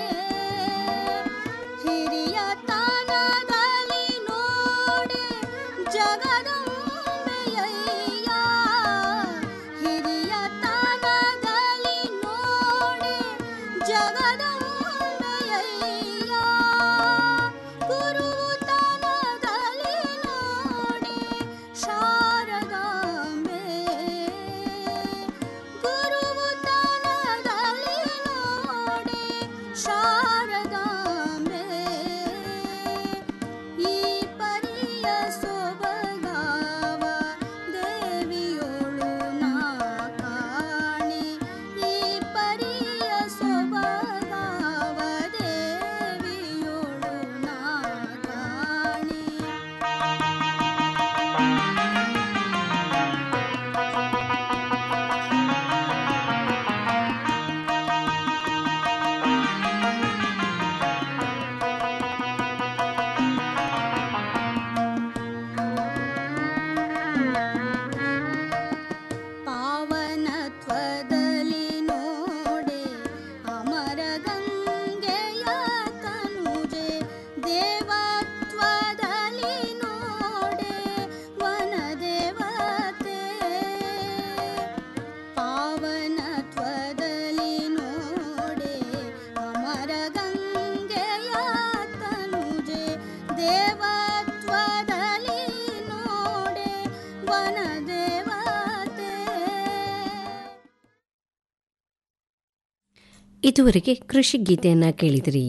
ಹಿರಿಯ ತಾನದಲ್ಲಿ ನೋಡೆ ಜಗದಂಬೆಯಯ್ಯ ಹಿರಿಯ ತಾನದಲ್ಲಿ ನೋಡೆ ಜಗದಂಬೆಯಯ್ಯ ಗುರು ತಾನದಲ್ಲಿ ನೋಡೆ ಶಾರದಾಂಬೆ ಗುರು ತಾನದಲ್ಲಿ ನೋಡೆ ಶಾರದಾಂಬೆ ಈ ಪರಿಯ ಸೊಬಗಾವ ದೇವಿಯೊಳು ನಾ ಕಾಣೆ ಈ ಪರಿಯ ಸೊಬಗಾವ ದೇವಿಯೊಳು ನಾ ಕಾಣೆ ಪಾವನತ್ವದಲ್ಲಿ ನೋಡೆ ಅಮರ ಗಂಗೆಯ ತನುಜೆ ದೇವತ್ವದಲ್ಲಿ ನೋಡೆ ವನದೇವತೆ ಪಾವನತ್ವದಲ್ಲಿ ನೋಡೆ ಅಮರ ಗಂಗೆಯ ತನುಜೆ ದೇವತ್ವದಲ್ಲಿ ನೋಡೆ ವನದೇವತೆ ಇದುವರೆಗೆ ಕೃಷಿ ಗೀತೆಯನ್ನ ಕೇಳಿದಿರಿ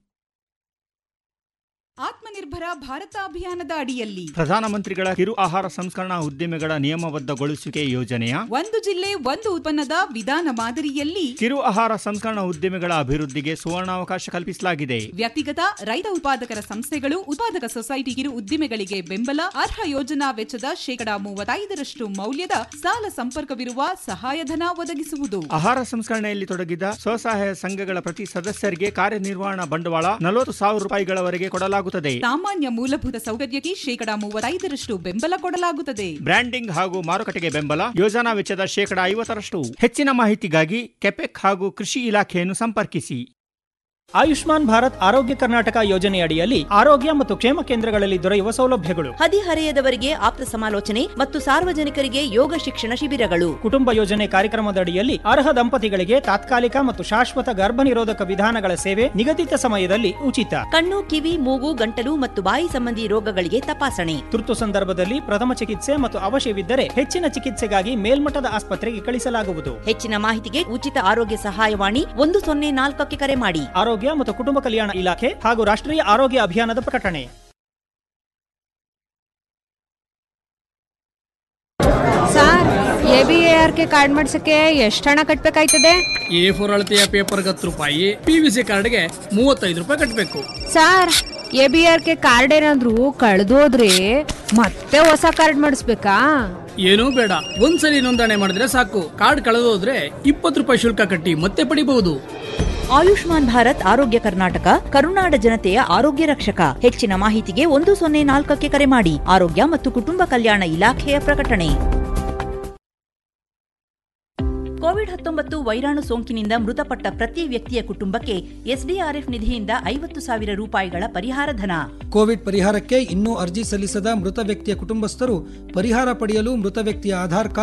ಆತ್ಮನಿರ್ಭರ ಭಾರತ ಅಭಿಯಾನದ ಅಡಿಯಲ್ಲಿ ಪ್ರಧಾನಮಂತ್ರಿಗಳ ಕಿರು ಆಹಾರ ಸಂಸ್ಕರಣಾ ಉದ್ದಿಮೆಗಳ ನಿಯಮಬದ್ಧಗೊಳಿಸುವಿಕೆ ಯೋಜನೆಯ ಒಂದು ಜಿಲ್ಲೆ ಒಂದು ಉತ್ಪನ್ನದ ವಿಧಾನ ಮಾದರಿಯಲ್ಲಿ ಕಿರು ಆಹಾರ ಸಂಸ್ಕರಣಾ ಉದ್ದಿಮೆಗಳ ಅಭಿವೃದ್ಧಿಗೆ ಸುವರ್ಣಾವಕಾಶ ಕಲ್ಪಿಸಲಾಗಿದೆ ವ್ಯಕ್ತಿಗತ ರೈತ ಉತ್ಪಾದಕರ ಸಂಸ್ಥೆಗಳು ಉತ್ಪಾದಕ ಸೊಸೈಟಿ ಕಿರು ಉದ್ದಿಮೆಗಳಿಗೆ ಬೆಂಬಲ ಅರ್ಹ ಯೋಜನಾ ವೆಚ್ಚದ ಶೇಕಡಾ ಮೂವತ್ತೈದರಷ್ಟು ಮೌಲ್ಯದ ಸಾಲ ಸಂಪರ್ಕವಿರುವ ಸಹಾಯಧನ ಒದಗಿಸುವುದು ಆಹಾರ ಸಂಸ್ಕರಣೆಯಲ್ಲಿ ತೊಡಗಿದ ಸ್ವಸಹಾಯ ಸಂಘಗಳ ಪ್ರತಿ ಸದಸ್ಯರಿಗೆ ಕಾರ್ಯನಿರ್ವಹಣಾ ಬಂಡವಾಳ ನಲವತ್ತು ಸಾವಿರ ರೂಪಾಯಿಗಳವರೆಗೆ ಕೊಡಲಾಗುತ್ತದೆ ಸಾಮಾನ್ಯ ಮೂಲಭೂತ ಸೌಕರ್ಯಕ್ಕೆ ಶೇಕಡಾ ಮೂವತ್ತೈದರಷ್ಟು ಬೆಂಬಲ ಕೊಡಲಾಗುತ್ತದೆ ಬ್ರ್ಯಾಂಡಿಂಗ್ ಹಾಗೂ ಮಾರುಕಟ್ಟೆಗೆ ಬೆಂಬಲ ಯೋಜನಾ ವೆಚ್ಚದ ಶೇಕಡಾ ಐವತ್ತರಷ್ಟು ಹೆಚ್ಚಿನ ಮಾಹಿತಿಗಾಗಿ ಕೆಪೆಕ್ ಹಾಗೂ ಕೃಷಿ ಇಲಾಖೆಯನ್ನು ಸಂಪರ್ಕಿಸಿ ಆಯುಷ್ಮಾನ್ ಭಾರತ್ ಆರೋಗ್ಯ ಕರ್ನಾಟಕ ಯೋಜನೆಯಡಿಯಲ್ಲಿ ಆರೋಗ್ಯ ಮತ್ತು ಕ್ಷೇಮ ಕೇಂದ್ರಗಳಲ್ಲಿ ದೊರೆಯುವ ಸೌಲಭ್ಯಗಳು ಹದಿಹರೆಯದವರಿಗೆ ಆಪ್ತ ಸಮಾಲೋಚನೆ ಮತ್ತು ಸಾರ್ವಜನಿಕರಿಗೆ ಯೋಗ ಶಿಕ್ಷಣ ಶಿಬಿರಗಳು ಕುಟುಂಬ ಯೋಜನೆ ಕಾರ್ಯಕ್ರಮದಡಿಯಲ್ಲಿ ಅರ್ಹ ದಂಪತಿಗಳಿಗೆ ತಾತ್ಕಾಲಿಕ ಮತ್ತು ಶಾಶ್ವತ ಗರ್ಭನಿರೋಧಕ ವಿಧಾನಗಳ ಸೇವೆ ನಿಗದಿತ ಸಮಯದಲ್ಲಿ ಉಚಿತ ಕಣ್ಣು ಕಿವಿ ಮೂಗು ಗಂಟಲು ಮತ್ತು ಬಾಯಿ ಸಂಬಂಧಿ ರೋಗಗಳಿಗೆ ತಪಾಸಣೆ ತುರ್ತು ಸಂದರ್ಭದಲ್ಲಿ ಪ್ರಥಮ ಚಿಕಿತ್ಸೆ ಮತ್ತು ಅವಶ್ಯವಿದ್ದರೆ ಹೆಚ್ಚಿನ ಚಿಕಿತ್ಸೆಗಾಗಿ ಮೇಲ್ಮಟ್ಟದ ಆಸ್ಪತ್ರೆಗೆ ಕಳಿಸಲಾಗುವುದು ಹೆಚ್ಚಿನ ಮಾಹಿತಿಗೆ ಉಚಿತ ಆರೋಗ್ಯ ಸಹಾಯವಾಣಿ ಒಂದು ಸೊನ್ನೆ ನಾಲ್ಕಕ್ಕೆ ಕರೆ ಮಾಡಿ ಆರೋಗ್ಯ ಮತ್ತು ಕುಟುಂಬ ಕಲ್ಯಾಣ ಇಲಾಖೆ ಹಾಗೂ ರಾಷ್ಟ್ರೀಯ ಆರೋಗ್ಯ ಅಭಿಯಾನದ ಪ್ರಕಟಣೆ sir A B A R K card ಮಾಡ್ಸಕ್ಕೆ ಎಷ್ಟು ಹಣ ಕಟ್ಬೇಕಾಯ್ತದೆ ಎ ಫೋರ್ ಅಳತೆಯ ಪೇಪರ್ಗೆ ಹತ್ತು ರೂಪಾಯಿ ಪಿ ವಿ ಸಿ ಕಾರ್ಡ್ಗೆ ಮೂವತ್ತೈದು ರೂಪಾಯಿ ಕಟ್ಟಬೇಕು sir A B R K card ಏನಾದ್ರು ಕಳೆದೋದ್ರೆ ಮತ್ತೆ ಹೊಸ ಕಾರ್ಡ್ ಮಾಡಿಸ್ಬೇಕಾ ಏನೂ ಬೇಡ ಒಂದ್ಸಲಿ ನೋಂದಣಿ ಮಾಡಿದ್ರೆ ಸಾಕು ಕಾರ್ಡ್ ಕಳೆದೋದ್ರೆ ಇಪ್ಪತ್ತು ರೂಪಾಯಿ ಶುಲ್ಕ ಕಟ್ಟಿ ಮತ್ತೆ ಪಡಿಬಹುದು ಆಯುಷ್ಮಾನ್ ಭಾರತ್ ಆರೋಗ್ಯ ಕರ್ನಾಟಕ ಕರುನಾಡ ಜನತೆಯ ಆರೋಗ್ಯ ರಕ್ಷಕ ಹೆಚ್ಚಿನ ಮಾಹಿತಿಗೆ ಒಂದು ಸೊನ್ನೆ ನಾಲ್ಕಕ್ಕೆ ಕರೆ ಮಾಡಿ ಆರೋಗ್ಯ ಮತ್ತು ಕುಟುಂಬ ಕಲ್ಯಾಣ ಇಲಾಖೆಯ ಪ್ರಕಟಣೆ ಕೋವಿಡ್ ಹತ್ತೊಂಬತ್ತು ವೈರಾಣು ಸೋಂಕಿನಿಂದ ಮೃತಪಟ್ಟ ಪ್ರತಿ ವ್ಯಕ್ತಿಯ ಕುಟುಂಬಕ್ಕೆ ಎಸ್ಡಿಆರ್ಎಫ್ ನಿಧಿಯಿಂದ ಐವತ್ತು ಸಾವಿರ ರೂಪಾಯಿಗಳ ಪರಿಹಾರ ಧನ ಕೋವಿಡ್ ಪರಿಹಾರಕ್ಕೆ ಇನ್ನೂ ಅರ್ಜಿ ಸಲ್ಲಿಸದ ಮೃತ ವ್ಯಕ್ತಿಯ ಕುಟುಂಬಸ್ಥರು ಪರಿಹಾರ ಪಡೆಯಲು ಮೃತ ವ್ಯಕ್ತಿಯ ಆಧಾರ್ ಕಾರ್ಡ್